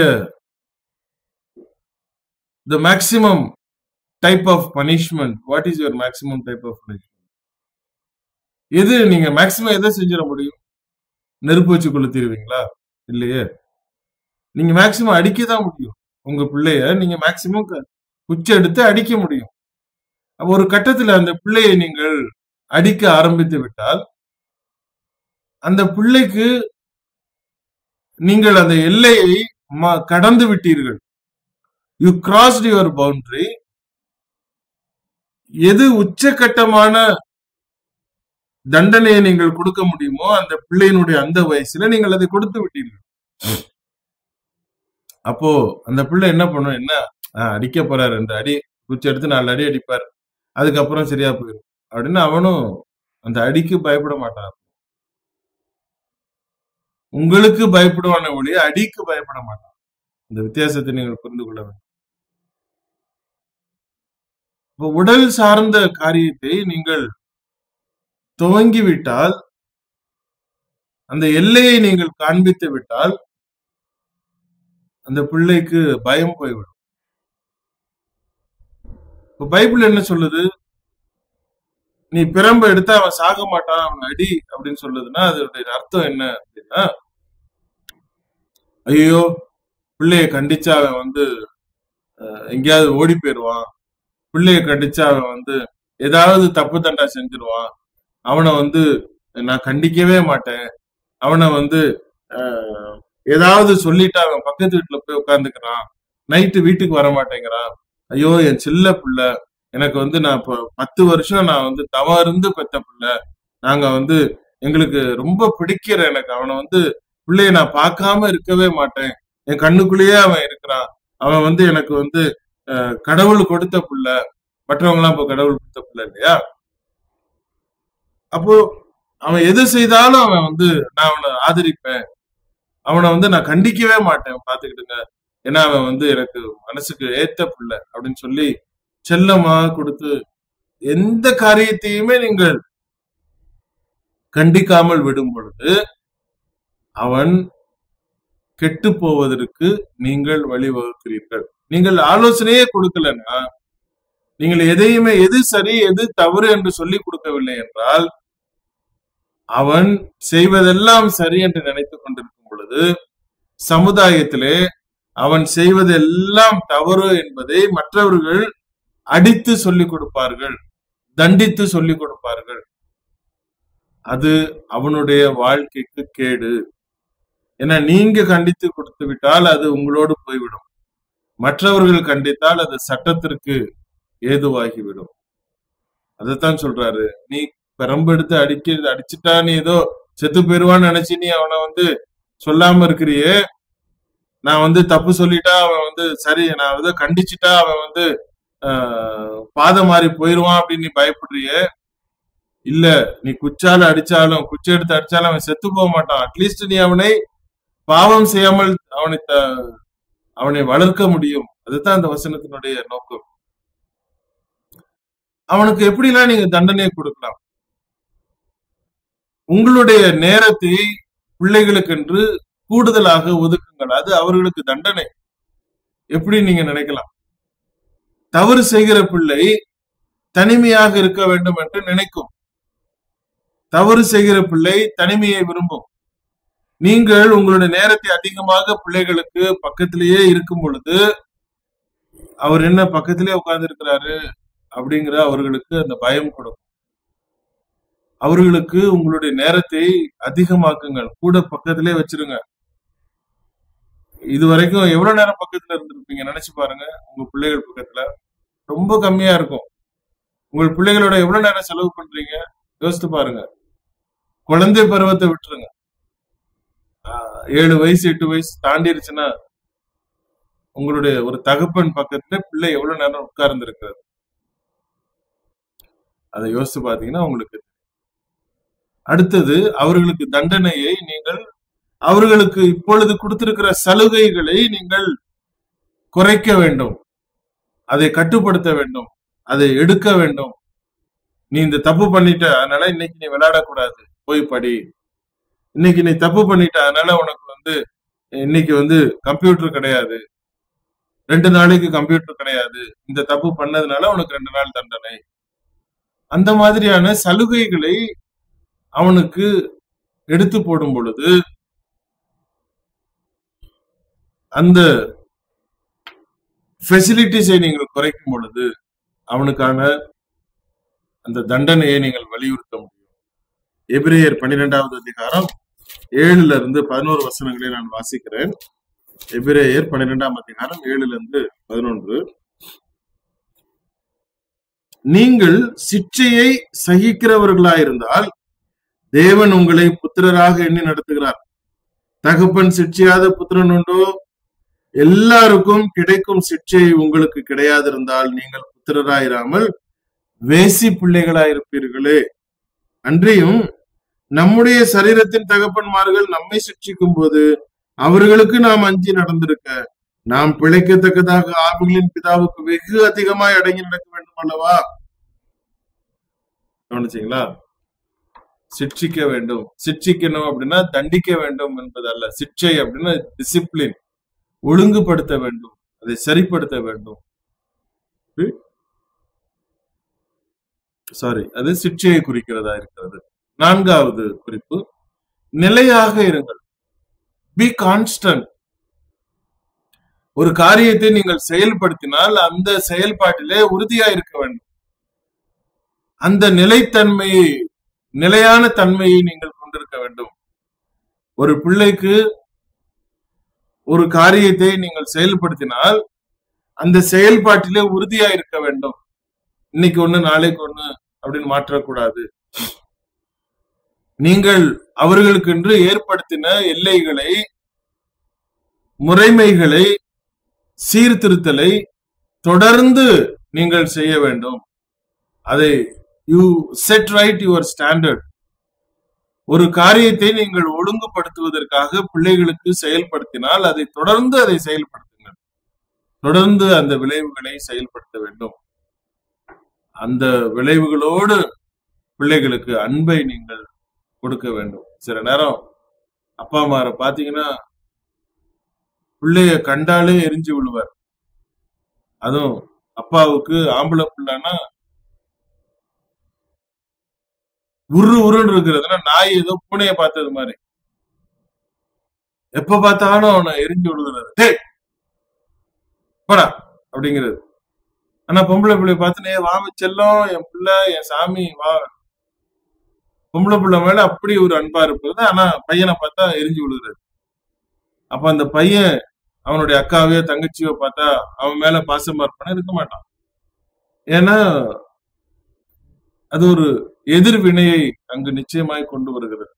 the maximum type of punishment what is your maximum type of punishment எது நீங்க மேக்சிமம் எதை செஞ்சிட முடியும் நெருப்பு வச்சு கொளுத்திடுவீங்களா இல்லையே நீங்க மேக்சிமம் அடிக்க தான் முடியும் உங்க பிள்ளைய நீங்க மேக்சிமம் குச்சி எடுத்து அடிக்க முடியும் அப்ப ஒரு கட்டத்துல அந்த பிள்ளையை நீங்கள் அடிக்க ஆரம்பித்து விட்டால் அந்த பிள்ளைக்கு நீங்கள் அந்த எல்லையை ம- கடந்து விட்டீர்கள் யூ கிராஸ்ட் யுவர் பவுண்டரி எது உச்சகட்டமான தண்டனையை நீங்கள் கொடுக்க முடியுமோ அந்த பிள்ளையினுடைய அந்த வயசுல நீங்கள் அதை கொடுத்து விட்டீர்கள் அப்போ அந்த பிள்ளை என்ன பண்ணும் என்ன ஆஹ், அடிக்க போறாரு ரெண்டு அடி குச்சி எடுத்து நாலு அடி அடிப்பார் அதுக்கப்புறம் சரியா போயிடும் அப்படின்னு அவனும் அந்த அடிக்கு பயப்பட மாட்டான் உங்களுக்கு பயப்படுவான ஒழிய அடிக்கு பயப்பட மாட்டான் இந்த வித்தியாசத்தை நீங்கள் புரிந்து கொள்ள வேண்டும் இப்போ உடல் சார்ந்த காரியத்தை நீங்கள் துவங்கி விட்டால் அந்த எல்லையை நீங்கள் காண்பித்து விட்டால் அந்த பிள்ளைக்கு பயம் போய்விடும் இப்ப பைபிள் என்ன சொல்லுது நீ பிரம்ப எடுத்தா அவன் சாக மாட்டான் அவன் அடி அப்படின்னு சொல்லுதுன்னா அதோடைய அர்த்தம் என்ன அப்படின்னா ஐயோ பிள்ளைய கண்டிச்சா அவன் வந்து அஹ், எங்கேயாவது ஓடி போயிடுவான் பிள்ளைய கண்டிச்சா அவன் வந்து ஏதாவது தப்பு தண்டா செஞ்சிருவான் அவனை வந்து நான் கண்டிக்கவே மாட்டேன் அவனை வந்து அஹ், ஏதாவது சொல்லிட்டு அவன் பக்கத்து வீட்டுல போய் உட்காந்துக்கிறான் நைட்டு வீட்டுக்கு வர மாட்டேங்கிறான் ஐயோ என் சில்ல பிள்ளை எனக்கு வந்து நான் இப்போ பத்து வருஷம் நான் வந்து தவம் இருந்து பெத்த பிள்ளை நாங்க வந்து எங்களுக்கு ரொம்ப பிடிக்கிற எனக்கு அவனை வந்து பிள்ளைய நான் பார்க்காம இருக்கவே மாட்டேன் என் கண்ணுக்குள்ளேயே அவன் இருக்கிறான் அவன் வந்து எனக்கு வந்து அஹ், கடவுள் கொடுத்த பிள்ளை மற்றவங்க எல்லாம் இப்போ கடவுள் கொடுத்த பிள்ளை இல்லையா அப்போ அவன் எது செய்தாலும் அவன் வந்து நான் அவனை ஆதரிப்பேன் அவனை வந்து நான் கண்டிக்கவே மாட்டேன் பாத்துக்கிட்டுங்க ஏன்னா அவன் வந்து எனக்கு மனசுக்கு ஏத்த பிள்ளை அப்படின்னு சொல்லி செல்லமா கொடுத்து எந்த காரியத்தையுமே நீங்கள் கண்டிக்காமல் விடும் பொழுது அவன் கெட்டு போவதற்கு நீங்கள் வழிவகுக்கிறீர்கள் நீங்கள் ஆலோசனையே கொடுக்கலன்னா நீங்கள் எதையுமே எது சரி எது தவறு என்று சொல்லி கொடுக்கவில்லை என்றால் அவன் செய்வதெல்லாம் சரி என்று நினைத்துக் கொண்டிருக்கும் பொழுது சமுதாயத்திலே அவன் செய்வதெல்லாம் தவறு என்பதை மற்றவர்கள் அடித்து சொல்லிக் கொடுப்பார்கள் தண்டித்து சொல்லிக் கொடுப்பார்கள் அது அவனுடைய வாழ்க்கைக்கு கேடு ஏன்னா நீங்க கண்டித்து கொடுத்து விட்டால் அது உங்களோடு போய்விடும் மற்றவர்கள் கண்டித்தால் அது சட்டத்திற்கு ஏதுவாகிவிடும் அதைத்தான் சொல்றாரு நீ பெரம்பெடுத்து அடிக்க அடிச்சுட்டா நீ ஏதோ செத்து போயிருவான்னு நினைச்சு நீ அவனை வந்து சொல்லாம இருக்கிறியே நான் வந்து தப்பு சொல்லிட்டா அவன் வந்து சரி நான் ஏதோ கண்டிச்சுட்டா அவன் வந்து ஆஹ், பாதை மாறி போயிருவான் அப்படின்னு நீ பயப்படுறியே இல்ல நீ குச்சால அடிச்சாலும் குச்சி எடுத்து அடிச்சாலும் அவன் செத்து போக மாட்டான் அட்லீஸ்ட் நீ அவனை பாவம் செய்யாமல் அவனை த- அவனை வளர்க்க முடியும் அதுதான் அந்த வசனத்தினுடைய நோக்கம் அவனுக்கு எப்படிலாம் நீங்க தண்டனையை கொடுக்கலாம் உங்களுடைய நேரத்தை பிள்ளைகளுக்கென்று கூடுதலாக ஒதுக்குங்கள் அது அவர்களுக்கு தண்டனை எப்படி நீங்க நினைக்கலாம் தவறு செய்கிற பிள்ளை தனிமையாக இருக்க வேண்டும் என்று நினைக்கும் தவறு செய்கிற பிள்ளை தனிமையை விரும்பும் நீங்கள் உங்களுடைய நேரத்தை அதிகமாக பிள்ளைகளுக்கு பக்கத்திலேயே இருக்கும் பொழுது அவர் என்ன பக்கத்திலே உட்கார்ந்து இருக்கிறாரு அப்படிங்கிற அவர்களுக்கு அந்த பயம் கொடுக்கும் அவர்களுக்கு உங்களுடைய நேரத்தை அதிகமாக்குங்கள் கூட பக்கத்திலே வச்சிருங்க இது வரைக்கும் எவ்வளவு நேரம் பக்கத்துல இருந்திருப்பீங்க நினைச்சு பாருங்க உங்க பிள்ளைகள் பக்கத்துல ரொம்ப கம்மியா இருக்கும் உங்கள் பிள்ளைகளோட எவ்வளவு நேரம் செலவு பண்றீங்க யோசித்து பாருங்க குழந்தை பருவத்தை விட்டுருங்க ஆஹ் ஏழு வயசு எட்டு வயசு தாண்டிருச்சுன்னா உங்களுடைய ஒரு தகப்பன் பக்கத்துல பிள்ளை எவ்வளவு நேரம் உட்கார்ந்து இருக்கிறது அதை யோசித்து பாத்தீங்கன்னா உங்களுக்கு அடுத்தது அவர்களுக்கு தண்டனையை நீங்கள் அவர்களுக்கு இப்பொழுது கொடுத்திருக்கிற சலுகைகளை நீங்கள் குறைக்க வேண்டும் அதை கட்டுப்படுத்த வேண்டும் அதை எடுக்க வேண்டும் நீ இந்த தப்பு பண்ணிட்ட அதனால இன்னைக்கு நீ விளையாடக்கூடாது போய் படி இன்னைக்கு நீ தப்பு பண்ணிட்ட அதனால உனக்கு வந்து இன்னைக்கு வந்து கம்ப்யூட்டர் கிடையாது ரெண்டு நாளைக்கு கம்ப்யூட்டர் கிடையாது இந்த தப்பு பண்ணதுனால உனக்கு ரெண்டு நாள் தண்டனை அந்த மாதிரியான சலுகைகளை அவனுக்கு எடுத்து போடும் பொழுது அந்த ஃபெசிலிட்டிஸை நீங்கள் குறைக்கும் பொழுது அவனுக்கான அந்த தண்டனையை நீங்கள் வலியுறுத்த முடியும் எபிரேயர் பன்னிரெண்டாவது அதிகாரம் ஏழுல இருந்து பதினோரு வசனங்களை நான் வாசிக்கிறேன் எபிரேயர் பன்னிரெண்டாம் அதிகாரம் ஏழுல இருந்து பதினொன்று நீங்கள் சிற்றையை சகிக்கிறவர்களாயிருந்தால் தேவன் உங்களை புத்திரராக எண்ணி நடத்துகிறார் தகப்பன் சிற்றையாத புத்திரன் உண்டோ எல்லாருக்கும் கிடைக்கும் சிற்றை உங்களுக்கு கிடையாதிருந்தால் நீங்கள் புத்திரராயிராமல் வேசி பிள்ளைகளாயிருப்பீர்களே அன்றியும் நம்முடைய சரீரத்தின் தகப்பன்மார்கள் நம்மை சிக்ஷிக்கும் போது அவர்களுக்கு நாம் அஞ்சி நடந்திருக்க நாம் பிழைக்கத்தக்கதாக ஆவிகளின் பிதாவுக்கு வெகு அதிகமாய் அடங்கி நடக்க வேண்டும் அல்லவா கவனிச்சீங்களா சிக்ஷிக்க வேண்டும் சிக்ஷிக்கணும் அப்படின்னா தண்டிக்க வேண்டும் என்பது அல்ல சிக்ஷை அப்படின்னா டிசிப்ளின் ஒழுங்குபடுத்த வேண்டும் அதை சரிப்படுத்த வேண்டும் சாரி அது சிக்ஷையை குறிக்கிறதா இருக்கிறது நான்காவது குறிப்பு நிலையாக இருங்கள் பி கான்ஸ்டன்ட் ஒரு காரியத்தை நீங்கள் செயல்படுத்தினால் அந்த செயல்பாட்டிலே உறுதியா இருக்க வேண்டும் அந்த நிலைத்தன்மையை நிலையான தன்மையை நீங்கள் கொண்டிருக்க வேண்டும் ஒரு பிள்ளைக்கு ஒரு காரியத்தை நீங்கள் செயல்படுத்தினால் அந்த செயல்பாட்டிலே உறுதியா இருக்க வேண்டும் இன்னைக்கு ஒண்ணு நாளைக்கு ஒண்ணு அப்படின்னு மாற்றக்கூடாது நீங்கள் அவர்களுக்கென்று ஏற்படுத்தின எல்லைகளை முறைமைகளை சீர்திருத்தலை தொடர்ந்து நீங்கள் செய்ய வேண்டும் அதை you set right your standard ஒரு காரியத்தை நீங்கள் ஒழுங்குபடுத்துவதற்காக பிள்ளைகளுக்கு செயல்படுத்தினால் அதை தொடர்ந்து அதை செயல்படுத்துங்கள் தொடர்ந்து அந்த விளைவுகளை செயல்படுத்த வேண்டும் அந்த விளைவுகளோடு பிள்ளைகளுக்கு அன்பை நீங்கள் கொடுக்க வேண்டும் சில நேரம் அப்பா அம்மாரை பாத்தீங்கன்னா பிள்ளைய கண்டாலே எரிஞ்சு விழுவார் அதுவும் அப்பாவுக்கு ஆம்பளை பிள்ளைன்னா உரு உருன்னு இருக்கிறதுனா நாய் ஏதோ பூனைய பார்த்தது மாதிரி எப்ப பார்த்தாலும் அவனை எரிஞ்சு விழுகிறது டேய் போடா அப்படிங்கிறது ஆனா பொம்பளை பிள்ளைய பார்த்துனே வாமி செல்லம் என் பிள்ளை என் சாமி வா பொம்பளை பிள்ளை மேல அப்படி ஒரு அன்பா இருப்பது ஆனா பையனை பார்த்தா எரிஞ்சு விழுகிறது அப்ப அந்த பையன் அவனுடைய அக்காவையோ தங்கச்சியோ பார்த்தா அவன் மேல பாசமா இருப்பான இருக்க மாட்டான் ஏன்னா அது ஒரு எதிர்வினையை அங்கு நிச்சயமாய் கொண்டு வருகிறது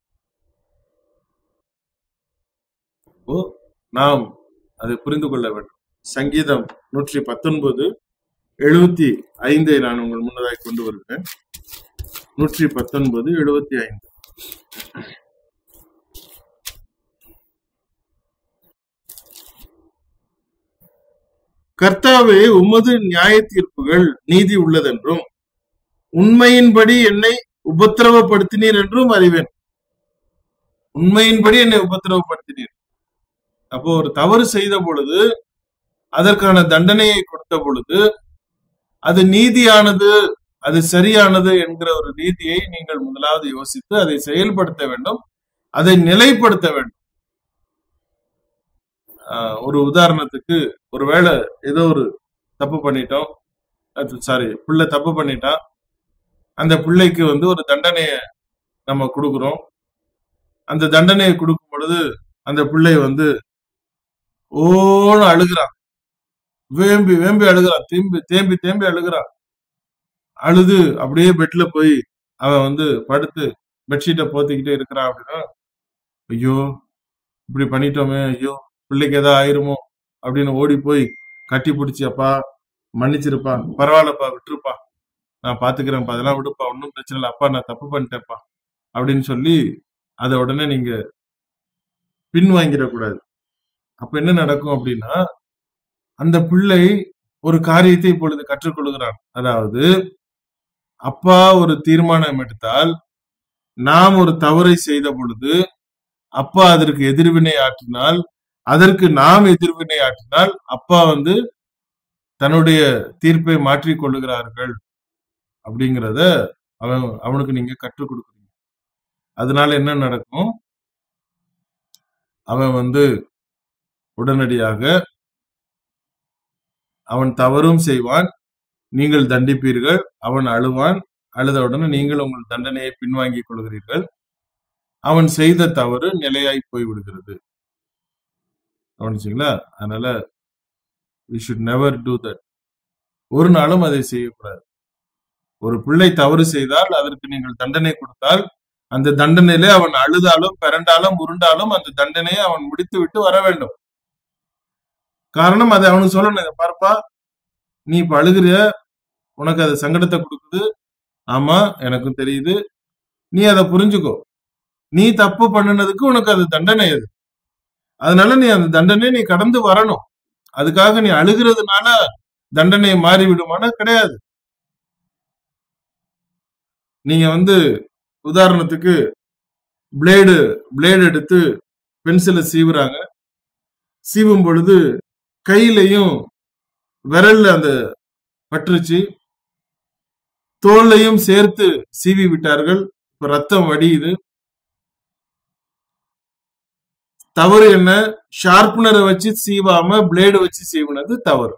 ஓ நாம் அதை புரிந்து கொள்ள வேண்டும் சங்கீதம் நூற்றி பத்தொன்பது எழுபத்தி ஐந்தை நான் உங்கள் முன்னதாய் கொண்டு வருகிறேன் நூற்றி பத்தொன்பது எழுபத்தி ஐந்து கர்த்தாவே உமது நியாய தீர்ப்புகள் நீதி உள்ளதென்றும் உண்மையின்படி என்னை உபத்திரவப்படுத்தினீர் என்றும் அறிவேன் உண்மையின்படி என்னை உபத்திரவப்படுத்தினீர் அப்போ ஒரு தவறு செய்த பொழுது அதற்கான தண்டனையை கொடுத்த பொழுது அது நீதியானது அது சரியானது என்கிற ஒரு நீதியை நீங்கள் முதலாவது யோசித்து அதை செயல்படுத்த வேண்டும் அதை நிலைப்படுத்த வேண்டும் ஆஹ் ஒரு உதாரணத்துக்கு ஒருவேளை ஏதோ ஒரு தப்பு பண்ணிட்டோம் சாரி பிள்ளை தப்பு பண்ணிட்டான் அந்த பிள்ளைக்கு வந்து ஒரு தண்டனையை நம்ம கொடுக்குறோம் அந்த தண்டனையை கொடுக்கும் பொழுது அந்த பிள்ளை வந்து ஓன்னு அழுகிறான் வேம்பி வேம்பி அழுகிறான் தேம்பி தேம்பி தேம்பி அழுகிறான் அழுது அப்படியே பெட்ல போய் அவன் வந்து படுத்து பெட்ஷீட்டை போத்திக்கிட்டே இருக்கிறான் அப்படின்னா ஐயோ இப்படி பண்ணிட்டோமே ஐயோ பிள்ளைக்கு ஏதாவது ஆயிருமோ அப்படின்னு ஓடி போய் கட்டி பிடிச்சி அப்பா மன்னிச்சிருப்பா பரவாயில்லப்பா விட்டுருப்பா நான் பாத்துக்கிறேன்ப்பா அதெல்லாம் விடுப்பா ஒன்றும் பிரச்சனை இல்லை அப்பா நான் தப்பு பண்ணிட்டேன்ப்பா அப்படின்னு சொல்லி அதை உடனே நீங்க பின் வாங்கிடக்கூடாது அப்ப என்ன நடக்கும் அப்படின்னா அந்த பிள்ளை ஒரு காரியத்தை இப்பொழுது கற்றுக்கொள்கிறான் அதாவது அப்பா ஒரு தீர்மானம் எடுத்தால் நாம் ஒரு தவறை செய்த பொழுது அப்பா அதற்கு எதிர்வினை ஆற்றினால் அதற்கு நாம் எதிர்வினை ஆற்றினால் அப்பா வந்து தன்னுடைய தீர்ப்பை மாற்றிக் கொள்ளுகிறார்கள் அப்படிங்கிறத அவன் அவனுக்கு நீங்க கற்றுக் கொடுக்குறீங்க அதனால என்ன நடக்கும் அவன் வந்து உடனடியாக அவன் தவறும் செய்வான் நீங்கள் தண்டிப்பீர்கள் அவன் அழுவான் அழுத உடனே நீங்கள் உங்கள் தண்டனையை பின்வாங்கிக் கொள்கிறீர்கள் அவன் செய்த தவறு நிலையாய் போய் விடுகிறது கவனிச்சிங்களா அதனால we should never do that ஒரு நாளும் அதை செய்யக்கூடாது ஒரு பிள்ளை தவறு செய்தால் அதற்கு நீங்கள் தண்டனை கொடுத்தால் அந்த தண்டனையிலே அவன் அழுதாலும் பிறண்டாலும் உருண்டாலும் அந்த தண்டனையை அவன் முடித்து விட்டு வர வேண்டும் காரணம் அதை அவனுக்கு சொல்லணும் இதை பார்ப்பா நீ இப்ப அழுகிற உனக்கு அது சங்கடத்தை கொடுக்குது ஆமா எனக்கும் தெரியுது நீ அதை புரிஞ்சுக்கோ நீ தப்பு பண்ணினதுக்கு உனக்கு அது தண்டனை அது அதனால நீ அந்த தண்டனை நீ கடந்து வரணும் அதுக்காக நீ அழுகிறதுனால தண்டனை மாறி விடுமானா கிடையாது நீங்க வந்து உதாரணத்துக்கு பிளேடு பிளேடு எடுத்து பென்சிலை சீவுறாங்க சீவும் பொழுது கையிலையும் விரல்ல அந்த பற்றுச்சு தோல்லையும் சேர்த்து சீவி விட்டார்கள் இப்ப ரத்தம் வடியுது தவறு என்ன ஷார்ப்னரை வச்சு சீவாம பிளேடு வச்சு சீவுனது தவறு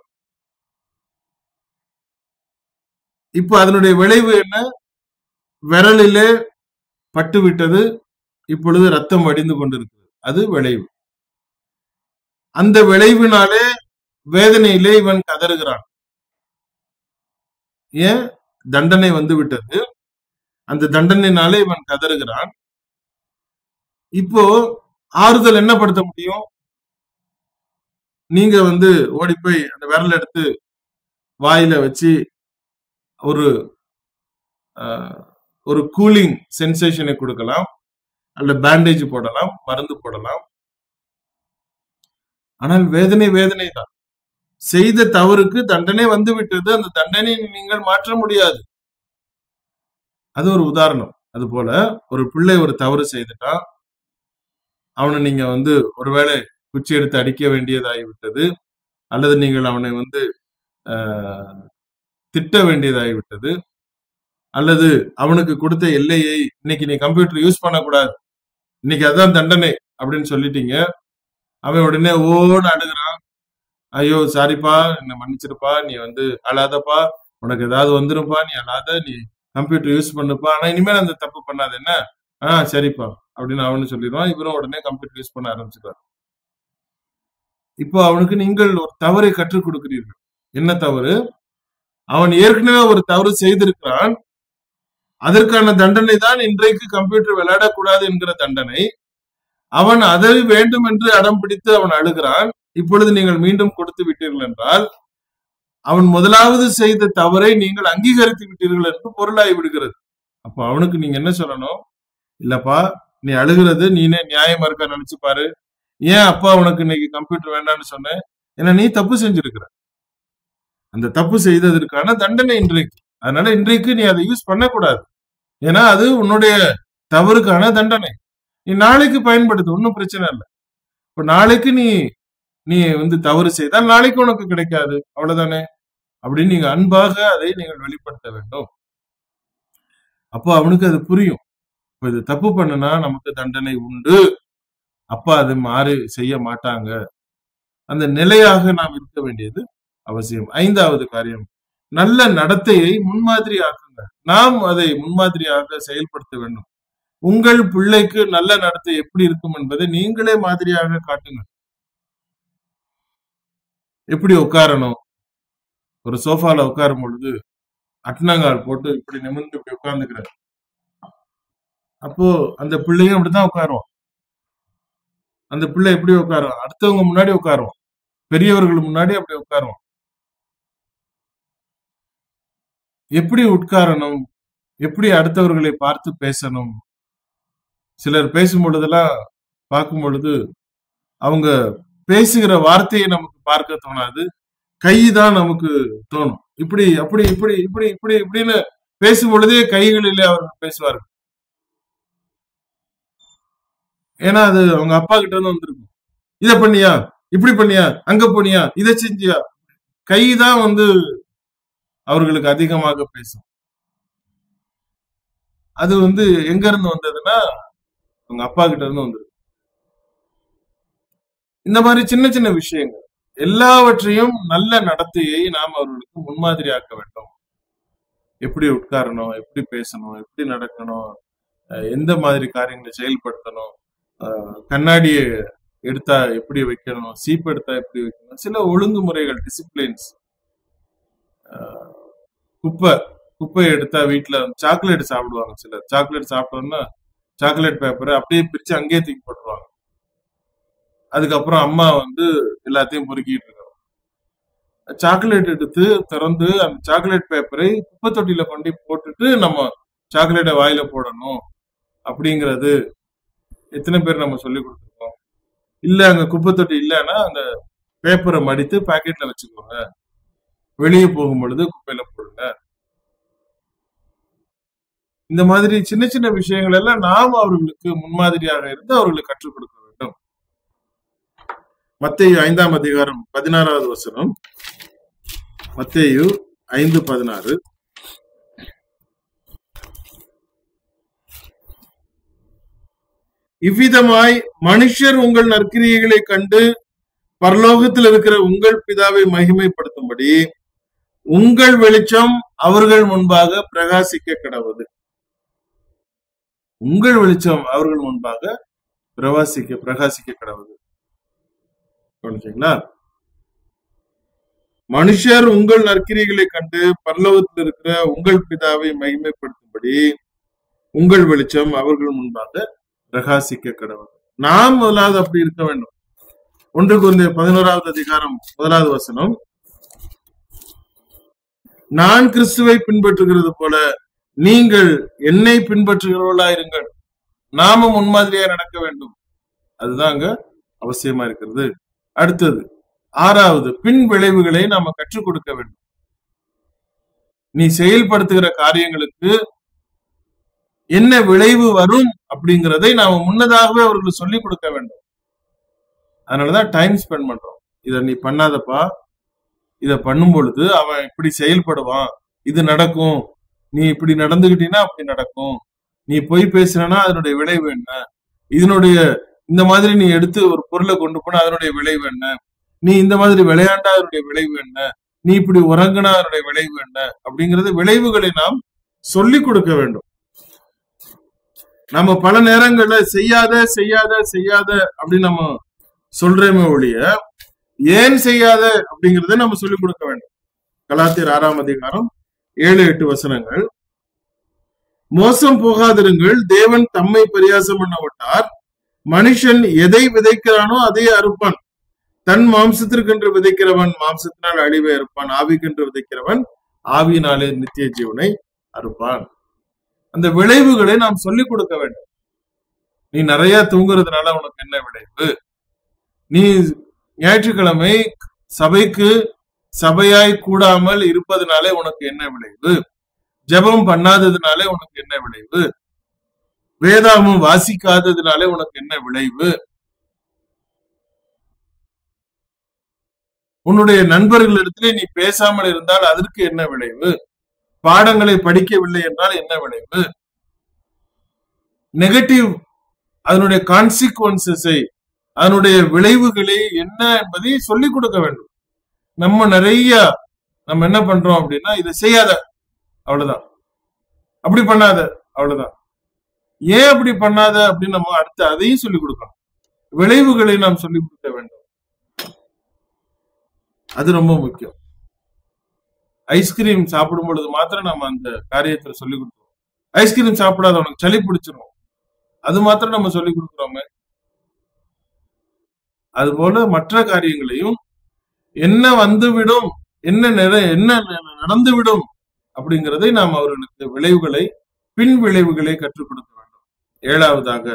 இப்போ அதனுடைய விளைவு என்ன விரலிலே பட்டு விட்டது இப்பொழுது ரத்தம் வடிந்து கொண்டிருக்கிறது அது விளைவு அந்த விளைவினாலே வேதனையிலே இவன் கதறுகிறான் ஏன் தண்டனை வந்து விட்டது அந்த தண்டனையினாலே இவன் கதறுகிறான் இப்போ ஆறுதல் என்ன படுத்த முடியும் நீங்க வந்து ஓடி போய் அந்த விரல் எடுத்து வாயில வச்சு ஒரு ஆஹ், ஒரு கூலிங் சென்சேஷனை கொடுக்கலாம் அல்ல பேண்டேஜ் போடலாம் மருந்து போடலாம் ஆனால் வேதனை வேதனை தான் செய்த தவறுக்கு தண்டனை வந்து விட்டது அந்த தண்டனையை நீங்கள் மாற்ற முடியாது அது ஒரு உதாரணம் அது போல ஒரு பிள்ளை ஒரு தவறு செய்துட்டான் அவனை நீங்க வந்து ஒருவேளை குச்சி எடுத்து அடிக்க வேண்டியதாகி விட்டது அல்லது நீங்கள் அவனை வந்து ஆஹ், திட்ட வேண்டியதாகி விட்டது அல்லது அவனுக்கு கொடுத்த எல்லையை இன்னைக்கு நீ கம்ப்யூட்டர் யூஸ் பண்ணக்கூடாது இன்னைக்கு அதான் தண்டனை அப்படின்னு சொல்லிட்டீங்க அவன் உடனே ஓன்னு அழுகுறான் ஐயோ சாரிப்பா என்ன மன்னிச்சிருப்பா நீ வந்து அழாதப்பா உனக்கு ஏதாவது வந்துருப்பா நீ அழாத நீ கம்ப்யூட்டர் யூஸ் பண்ணுப்பா ஆனா இனிமேல் அந்த தப்பு பண்ணாத என்ன ஆ சரிப்பா அப்படின்னு அவனு சொல்லிடுவான் இவரும் உடனே கம்ப்யூட்டர் யூஸ் பண்ண ஆரம்பிச்சிடுவார் இப்போ அவனுக்கு நீங்கள் ஒரு தவறை கற்றுக் கொடுக்கிறீர்கள் என்ன தவறு அவன் ஏற்கனவே ஒரு தவறு செய்திருக்கிறான் அதற்கான தண்டனை தான் இன்றைக்கு கம்ப்யூட்டர் விளையாடக்கூடாது என்கிற தண்டனை அவன் அதை வேண்டும் என்று அடம் பிடித்து அவன் அழுகிறான் இப்பொழுது நீங்கள் மீண்டும் கொடுத்து விட்டீர்கள் என்றால் அவன் முதலாவது செய்த தவறை நீங்கள் அங்கீகரித்து விட்டீர்கள் என்று பொருளாகி விடுகிறது அப்போ அவனுக்கு நீங்க என்ன சொல்லணும் இல்லப்பா நீ அழுகிறது நீனே நியாயமா இருக்கா நினைச்சு பாரு ஏன் அப்பா உனக்கு இன்னைக்கு கம்ப்யூட்டர் வேண்டாம்னு சொன்னேன் ஏன்னா நீ தப்பு செஞ்சிருக்கிற அந்த தப்பு செய்ததற்கான தண்டனை இன்றைக்கு அதனால இன்றைக்கு நீ அதை யூஸ் பண்ணக்கூடாது ஏன்னா அது உன்னுடைய தவறுக்கான தண்டனை நீ நாளைக்கு பயன்படுத்து ஒன்றும் பிரச்சனை இல்லை இப்ப நாளைக்கு நீ நீ வந்து தவறு செய்தால் நாளைக்கு உனக்கு கிடைக்காது அவ்வளவுதானே அப்படின்னு நீங்க அன்பாக அதை நீங்கள் வெளிப்படுத்த வேண்டும் அப்போ அவனுக்கு அது புரியும் இப்ப இது தப்பு பண்ணுனா நமக்கு தண்டனை உண்டு அப்பா அது மாறி செய்ய மாட்டாங்க அந்த நிலையாக நாம் இருக்க வேண்டியது அவசியம் ஐந்தாவது காரியம் நல்ல நடத்தையை முன்மாதிரி ஆக்குங்க நாம் அதை முன்மாதிரியாக செயல்படுத்த வேண்டும் உங்கள் பிள்ளைக்கு நல்ல நடத்தை எப்படி இருக்கும் என்பதை நீங்களே மாதிரியாக காட்டுங்க எப்படி உட்காரணும் ஒரு சோஃபால உட்காரும் பொழுது அட்னங்கால் போட்டு இப்படி நிமிர்ந்து இப்படி உட்கார்ந்துக்கிறார் அப்போ அந்த பிள்ளையும் அப்படிதான் உட்காரும் அந்த பிள்ளை எப்படி உட்காரும் அடுத்தவங்க முன்னாடி உட்காரும் பெரியவர்கள் முன்னாடி அப்படி உட்காரும் எப்படி உட்காரணும் எப்படி அடுத்தவர்களை பார்த்து பேசணும் சிலர் பேசும் பொழுதெல்லாம் பார்க்கும் பொழுது அவங்க பேசுகிற வார்த்தையை நமக்கு பார்க்க தோணாது கை தான் நமக்கு தோணும் இப்படி அப்படி இப்படி இப்படி இப்படி இப்படின்னு பேசும் பொழுதே கைகளிலே அவர்கள் பேசுவார்கள் ஏன்னா அது அவங்க அப்பா கிட்ட இருந்து வந்திருக்கும் இத பண்ணியா இப்படி பண்ணியா அங்க போனியா இதை செஞ்சியா கை தான் வந்து அவர்களுக்கு அதிகமாக பேசும் அது வந்து எங்க இருந்து வந்ததுன்னா அவங்க அப்பா கிட்ட இருந்து வந்திருக்கு இந்த மாதிரி சின்ன சின்ன விஷயங்கள் எல்லாவற்றையும் நல்ல நடத்தையை நாம் அவர்களுக்கு முன்மாதிரியாக்க வேண்டும் எப்படி உட்காரணும் எப்படி பேசணும் எப்படி நடக்கணும் அஹ் எந்த மாதிரி காரியங்களை செயல்படுத்தணும் அஹ் கண்ணாடியை எடுத்தா எப்படி வைக்கணும் சீப் எடுத்தா எப்படி வைக்கணும் சில ஒழுங்குமுறைகள் டிசிப்ளின்ஸ் குப்பை குப்பை எடுத்தா வீட்டுல சாக்லேட் சாப்பிடுவாங்க சிலர் சாக்லேட் சாப்பிட்டோம்னா சாக்லேட் பேப்பரை அப்படியே பிரிச்சு அங்கேயே தூக்கி போட்டுருவாங்க அதுக்கப்புறம் அம்மா வந்து எல்லாத்தையும் பொறுக்கிட்டு இருக்காங்க சாக்லேட் எடுத்து திறந்து அந்த சாக்லேட் பேப்பரை குப்பை தொட்டியில கொண்டு போட்டுட்டு நம்ம சாக்லேட்டை வாயில போடணும் அப்படிங்கிறது எத்தனை பேர் நம்ம சொல்லி கொடுத்துருக்கோம் இல்ல அங்க குப்பை தொட்டி இல்லைன்னா அந்த பேப்பரை மடித்து பாக்கெட்ல வச்சுக்கோங்க வெளியே போகும் பொழுது குப்பையில போடுங்க இந்த மாதிரி சின்ன சின்ன விஷயங்கள் எல்லாம் நாம் அவர்களுக்கு முன்மாதிரியாக இருந்து அவர்களுக்கு கற்றுக் கொடுக்க வேண்டும் மத்தேயு ஐந்தாம் அதிகாரம் பதினாறாவது வசனம் மத்தேயு ஐந்து பதினாறு இவ்விதமாய் மனுஷர் உங்கள் நற்கிரியைகளை கண்டு பரலோகத்தில் இருக்கிற உங்கள் பிதாவை மகிமைப்படுத்தும்படி உங்கள் வெளிச்சம் அவர்கள் முன்பாக பிரகாசிக்க கிடவது உங்கள் வெளிச்சம் அவர்கள் முன்பாக பிரகாசிக்க பிரகாசிக்க கிடவது கவனிச்சீங்களா மனுஷர் உங்கள் நற்கிரிகளை கண்டு பரலோகத்தில் இருக்கிற உங்கள் பிதாவை மகிமைப்படுத்தும்படி உங்கள் வெளிச்சம் அவர்கள் முன்பாக பிரகாசிக்க கடவுள் நாம் முதலாவது அப்படி இருக்க வேண்டும் ஒன்று குருந்திய பதினோராவது அதிகாரம் முதலாவது வசனம் நான் கிறிஸ்துவை பின்பற்றுகிறது போல நீங்கள் என்னை பின்பற்றுகிறவர்களா இருங்கள் நாமும் முன்மாதிரியா நடக்க வேண்டும் அதுதான் அங்க அவசியமா இருக்கிறது அடுத்தது ஆறாவது பின் விளைவுகளை நாம கற்றுக் கொடுக்க வேண்டும் நீ செயல்படுத்துகிற காரியங்களுக்கு என்ன விளைவு வரும் அப்படிங்கிறதை நாம முன்னதாகவே அவர்களுக்கு சொல்லிக் கொடுக்க வேண்டும் அதனாலதான் டைம் ஸ்பெண்ட் பண்றோம் இத நீ பண்ணாதப்பா இத பண்ணும் பொழுது அவன் இப்படி செயல்படுவான் இது நடக்கும் நீ இப்படி நடந்துகிட்டீன்னா அப்படி நடக்கும் நீ பொய் பேசினா அதனுடைய விளைவு என்ன இதனுடைய இந்த மாதிரி நீ எடுத்து ஒரு பொருளை கொண்டு போனா அதனுடைய விளைவு என்ன நீ இந்த மாதிரி விளையாண்டா அதனுடைய விளைவு என்ன நீ இப்படி உறங்கினா அதனுடைய விளைவு என்ன அப்படிங்கறது விளைவுகளை நாம் சொல்லிக் கொடுக்க வேண்டும் நம்ம பல நேரங்கள்ல செய்யாத செய்யாத செய்யாத அப்படின்னு நம்ம சொல்றேமே ஒழிய ஏன் செய்யாத அப்படிங்கறத நம்ம சொல்லிக் கொடுக்க வேண்டும் கலாத்தியர் ஆறாம் அதிகாரம் ஏழு எட்டு வசனங்கள் மோசம் போகாதிருங்கள் தேவன் தம்மை பரியாசம் பண்ண விட்டார் மனுஷன் எதை விதைக்கிறானோ அதை அறுப்பான் தன் மாம்சத்திற்கென்று விதைக்கிறவன் மாம்சத்தினால் அழிவை அறுப்பான் ஆவிக்கென்று விதைக்கிறவன் ஆவியினாலே நித்திய ஜீவனை அறுப்பான் அந்த விளைவுகளை நாம் சொல்லிக் கொடுக்க வேண்டும் நீ நிறைய தூங்குறதுனால உனக்கு என்ன விளைவு நீ ஞாயிற்றுக்கிழமை சபைக்கு சபையாய் கூடாமல் இருப்பதனாலே உனக்கு என்ன விளைவு ஜெபம் பண்ணாததுனாலே உனக்கு என்ன விளைவு வேதாமம் வாசிக்காததுனாலே உனக்கு என்ன விளைவு உன்னுடைய நண்பர்களிடத்திலே நீ பேசாமல் இருந்தால் அதற்கு என்ன விளைவு பாடங்களை படிக்கவில்லை என்றால் என்ன விளைவு நெகட்டிவ் அதனுடைய கான்சிக்வன்சஸை அதனுடைய விளைவுகளை என்ன என்பதை சொல்லிக் கொடுக்க வேண்டும் நம்ம நிறைய நம்ம என்ன பண்றோம் அப்படின்னா இதை செய்யாத அவ்வளவுதான் அப்படி பண்ணாத அவ்வளவுதான் ஏன் அப்படி பண்ணாத அப்படின்னு நம்ம அடுத்து அதையும் சொல்லிக் கொடுக்கணும் விளைவுகளை நாம் சொல்லிக் கொடுக்க வேண்டும் அது ரொம்ப முக்கியம் ஐஸ்கிரீம் சாப்பிடும் பொழுது மாத்திரம் நம்ம அந்த காரியத்துல சொல்லி கொடுக்குறோம் ஐஸ்கிரீம் சாப்பிடாத உனக்கு சளி பிடிச்சிரும் அது மாத்திரம் நம்ம சொல்லி கொடுக்குறோமே அது போல மற்ற காரியங்களையும் என்ன வந்துவிடும் என்ன நிற என்ன நடந்துவிடும் அப்படிங்கிறதை நாம் அவர்களுக்கு விளைவுகளை பின் விளைவுகளை கற்றுக் கொடுக்க வேண்டும் ஏழாவதாக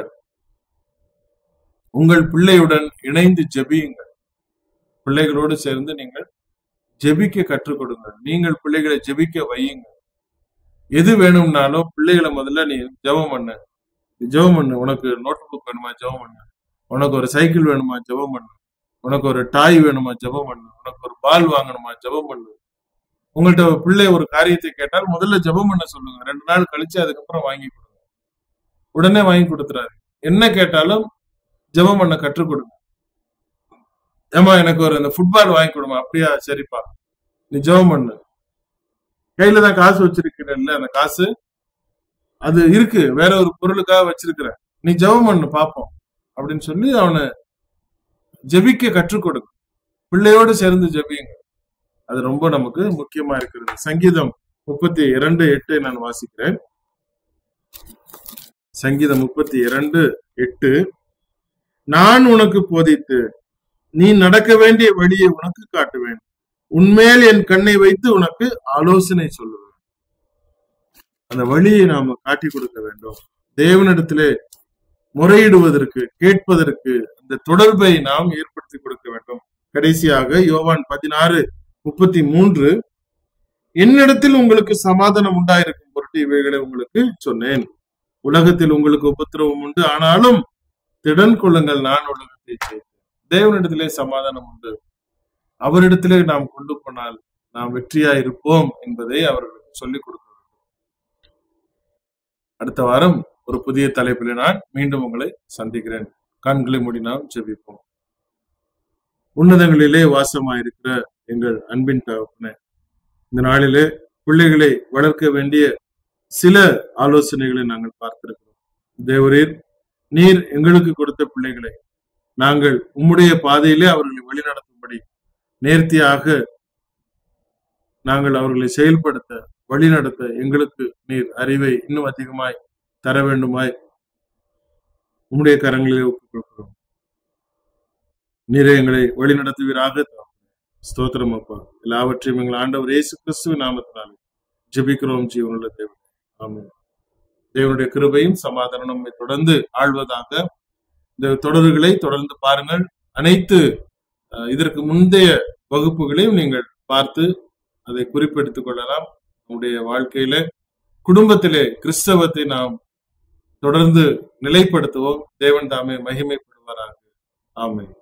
உங்கள் பிள்ளையுடன் இணைந்து ஜெபியுங்கள் பிள்ளைகளோடு சேர்ந்து நீங்கள் ஜெபிக்க கற்றுக் கொடுங்கள் நீங்கள் பிள்ளைகளை ஜெபிக்க வையுங்கள் எது வேணும்னாலும் பிள்ளைகளை முதல்ல நீ ஜெபம் பண்ணு நீ ஜெபம் பண்ணு உனக்கு நோட் புக் வேணுமா ஜெபம் பண்ணு உனக்கு ஒரு சைக்கிள் வேணுமா ஜெபம் பண்ணு உனக்கு ஒரு டாய் வேணுமா ஜெபம் பண்ணு உனக்கு ஒரு பால் வாங்கணுமா ஜெபம் பண்ணு உங்கள்கிட்ட பிள்ளை ஒரு காரியத்தை கேட்டால் முதல்ல ஜெபம் பண்ண சொல்லுங்க ரெண்டு நாள் கழிச்சு அதுக்கப்புறம் வாங்கி கொடுங்க உடனே வாங்கி கொடுத்துறாரு என்ன கேட்டாலும் ஜெபம் பண்ண கற்றுக் கொடுங்க ஏமா எனக்கு ஒரு இந்த ஃபுட்பால் வாங்கி கொடுமா அப்படியா சரிப்பா நீ ஜெபம் பண்ணு கையில தான் காசு வச்சிருக்கிறல்ல அந்த காசு அது இருக்கு வேற ஒரு பொருளுக்காக வச்சிருக்கிற நீ ஜெபம் பண்ணு பாப்போம் அப்படின்னு சொல்லி அவனை ஜெபிக்க கற்றுக் கொடுங்க பிள்ளையோடு சேர்ந்து ஜெபியுங்க அது ரொம்ப நமக்கு முக்கியமா இருக்கிறது சங்கீதம் முப்பத்தி இரண்டு எட்டு நான் வாசிக்கிறேன் சங்கீதம் முப்பத்தி இரண்டு எட்டு நான் உனக்கு போதித்து நீ நடக்க வேண்டிய வழியை உனக்கு காட்டுவேன் உன்மேல் என் கண்ணை வைத்து உனக்கு ஆலோசனை சொல்லுவேன் அந்த வழியை நாம காட்டி கொடுக்க வேண்டும் தேவனிடத்திலே முறையிடுவதற்கு கேட்பதற்கு அந்த தொடர்பை நாம் ஏற்படுத்தி கொடுக்க வேண்டும் கடைசியாக யோவான் பதினாறு முப்பத்தி மூன்று என்னிடத்தில் உங்களுக்கு சமாதானம் உண்டாயிருக்கும் பொருட்டு இவைகளை உங்களுக்கு சொன்னேன் உலகத்தில் உங்களுக்கு உபத்திரவம் உண்டு ஆனாலும் திடன் கொள்ளுங்கள் நான் உலகத்தை செய்தேன் தேவனிடத்திலே சமாதானம் உண்டு அவரிடத்திலே நாம் கொண்டு போனால் நாம் வெற்றியா இருப்போம் என்பதை அவர்களுக்கு சொல்லிக் கொடுக்க வேண்டும் அடுத்த வாரம் ஒரு புதிய தலைப்பில் நான் மீண்டும் உங்களை சந்திக்கிறேன் கண்களை மூடி நாம் ஜெபிப்போம் உன்னதங்களிலே வாசமாயிருக்கிற எங்கள் அன்பின் தகப்பனே இந்த நாளிலே பிள்ளைகளை வளர்க்க வேண்டிய சில ஆலோசனைகளை நாங்கள் பார்த்திருக்கிறோம் தேவரீர் நீர் எங்களுக்கு கொடுத்த பிள்ளைகளை நாங்கள் உம்முடைய பாதையிலே அவர்களை வழிநடத்தும்படி நேர்த்தியாக நாங்கள் அவர்களை செயல்படுத்த வழிநடத்த எங்களுக்கு நீர் அறிவை இன்னும் அதிகமாய் தர வேண்டுமாய் உம்முடைய கரங்களிலே ஒப்புக் கொடுக்கிறோம் நீரே எங்களை வழிநடத்துவீராக ஸ்தோத்திரம் அப்பா எல்லாவற்றையும் எங்கள் ஆண்டவர் இயேசு கிறிஸ்துவின் நாமத்தினாலே ஜெபிக்கிறோம் ஜீவனுள்ள தேவன் ஆமென் தேவனுடைய கிருபையும் சமாதானம் நம்மை தொடர்ந்து ஆழ்வதாக இந்த தொடர்களை தொடர்ந்து பாருங்கள் அனைத்து அஹ், இதற்கு முந்தைய வகுப்புகளையும் நீங்கள் பார்த்து அதை குறிப்பெடுத்துக் கொள்ளலாம் நம்முடைய வாழ்க்கையில குடும்பத்திலே கிறிஸ்தவத்தை நாம் தொடர்ந்து நிலைப்படுத்துவோம் தேவன் தாமே மகிமைப்படுவாராக ஆமென்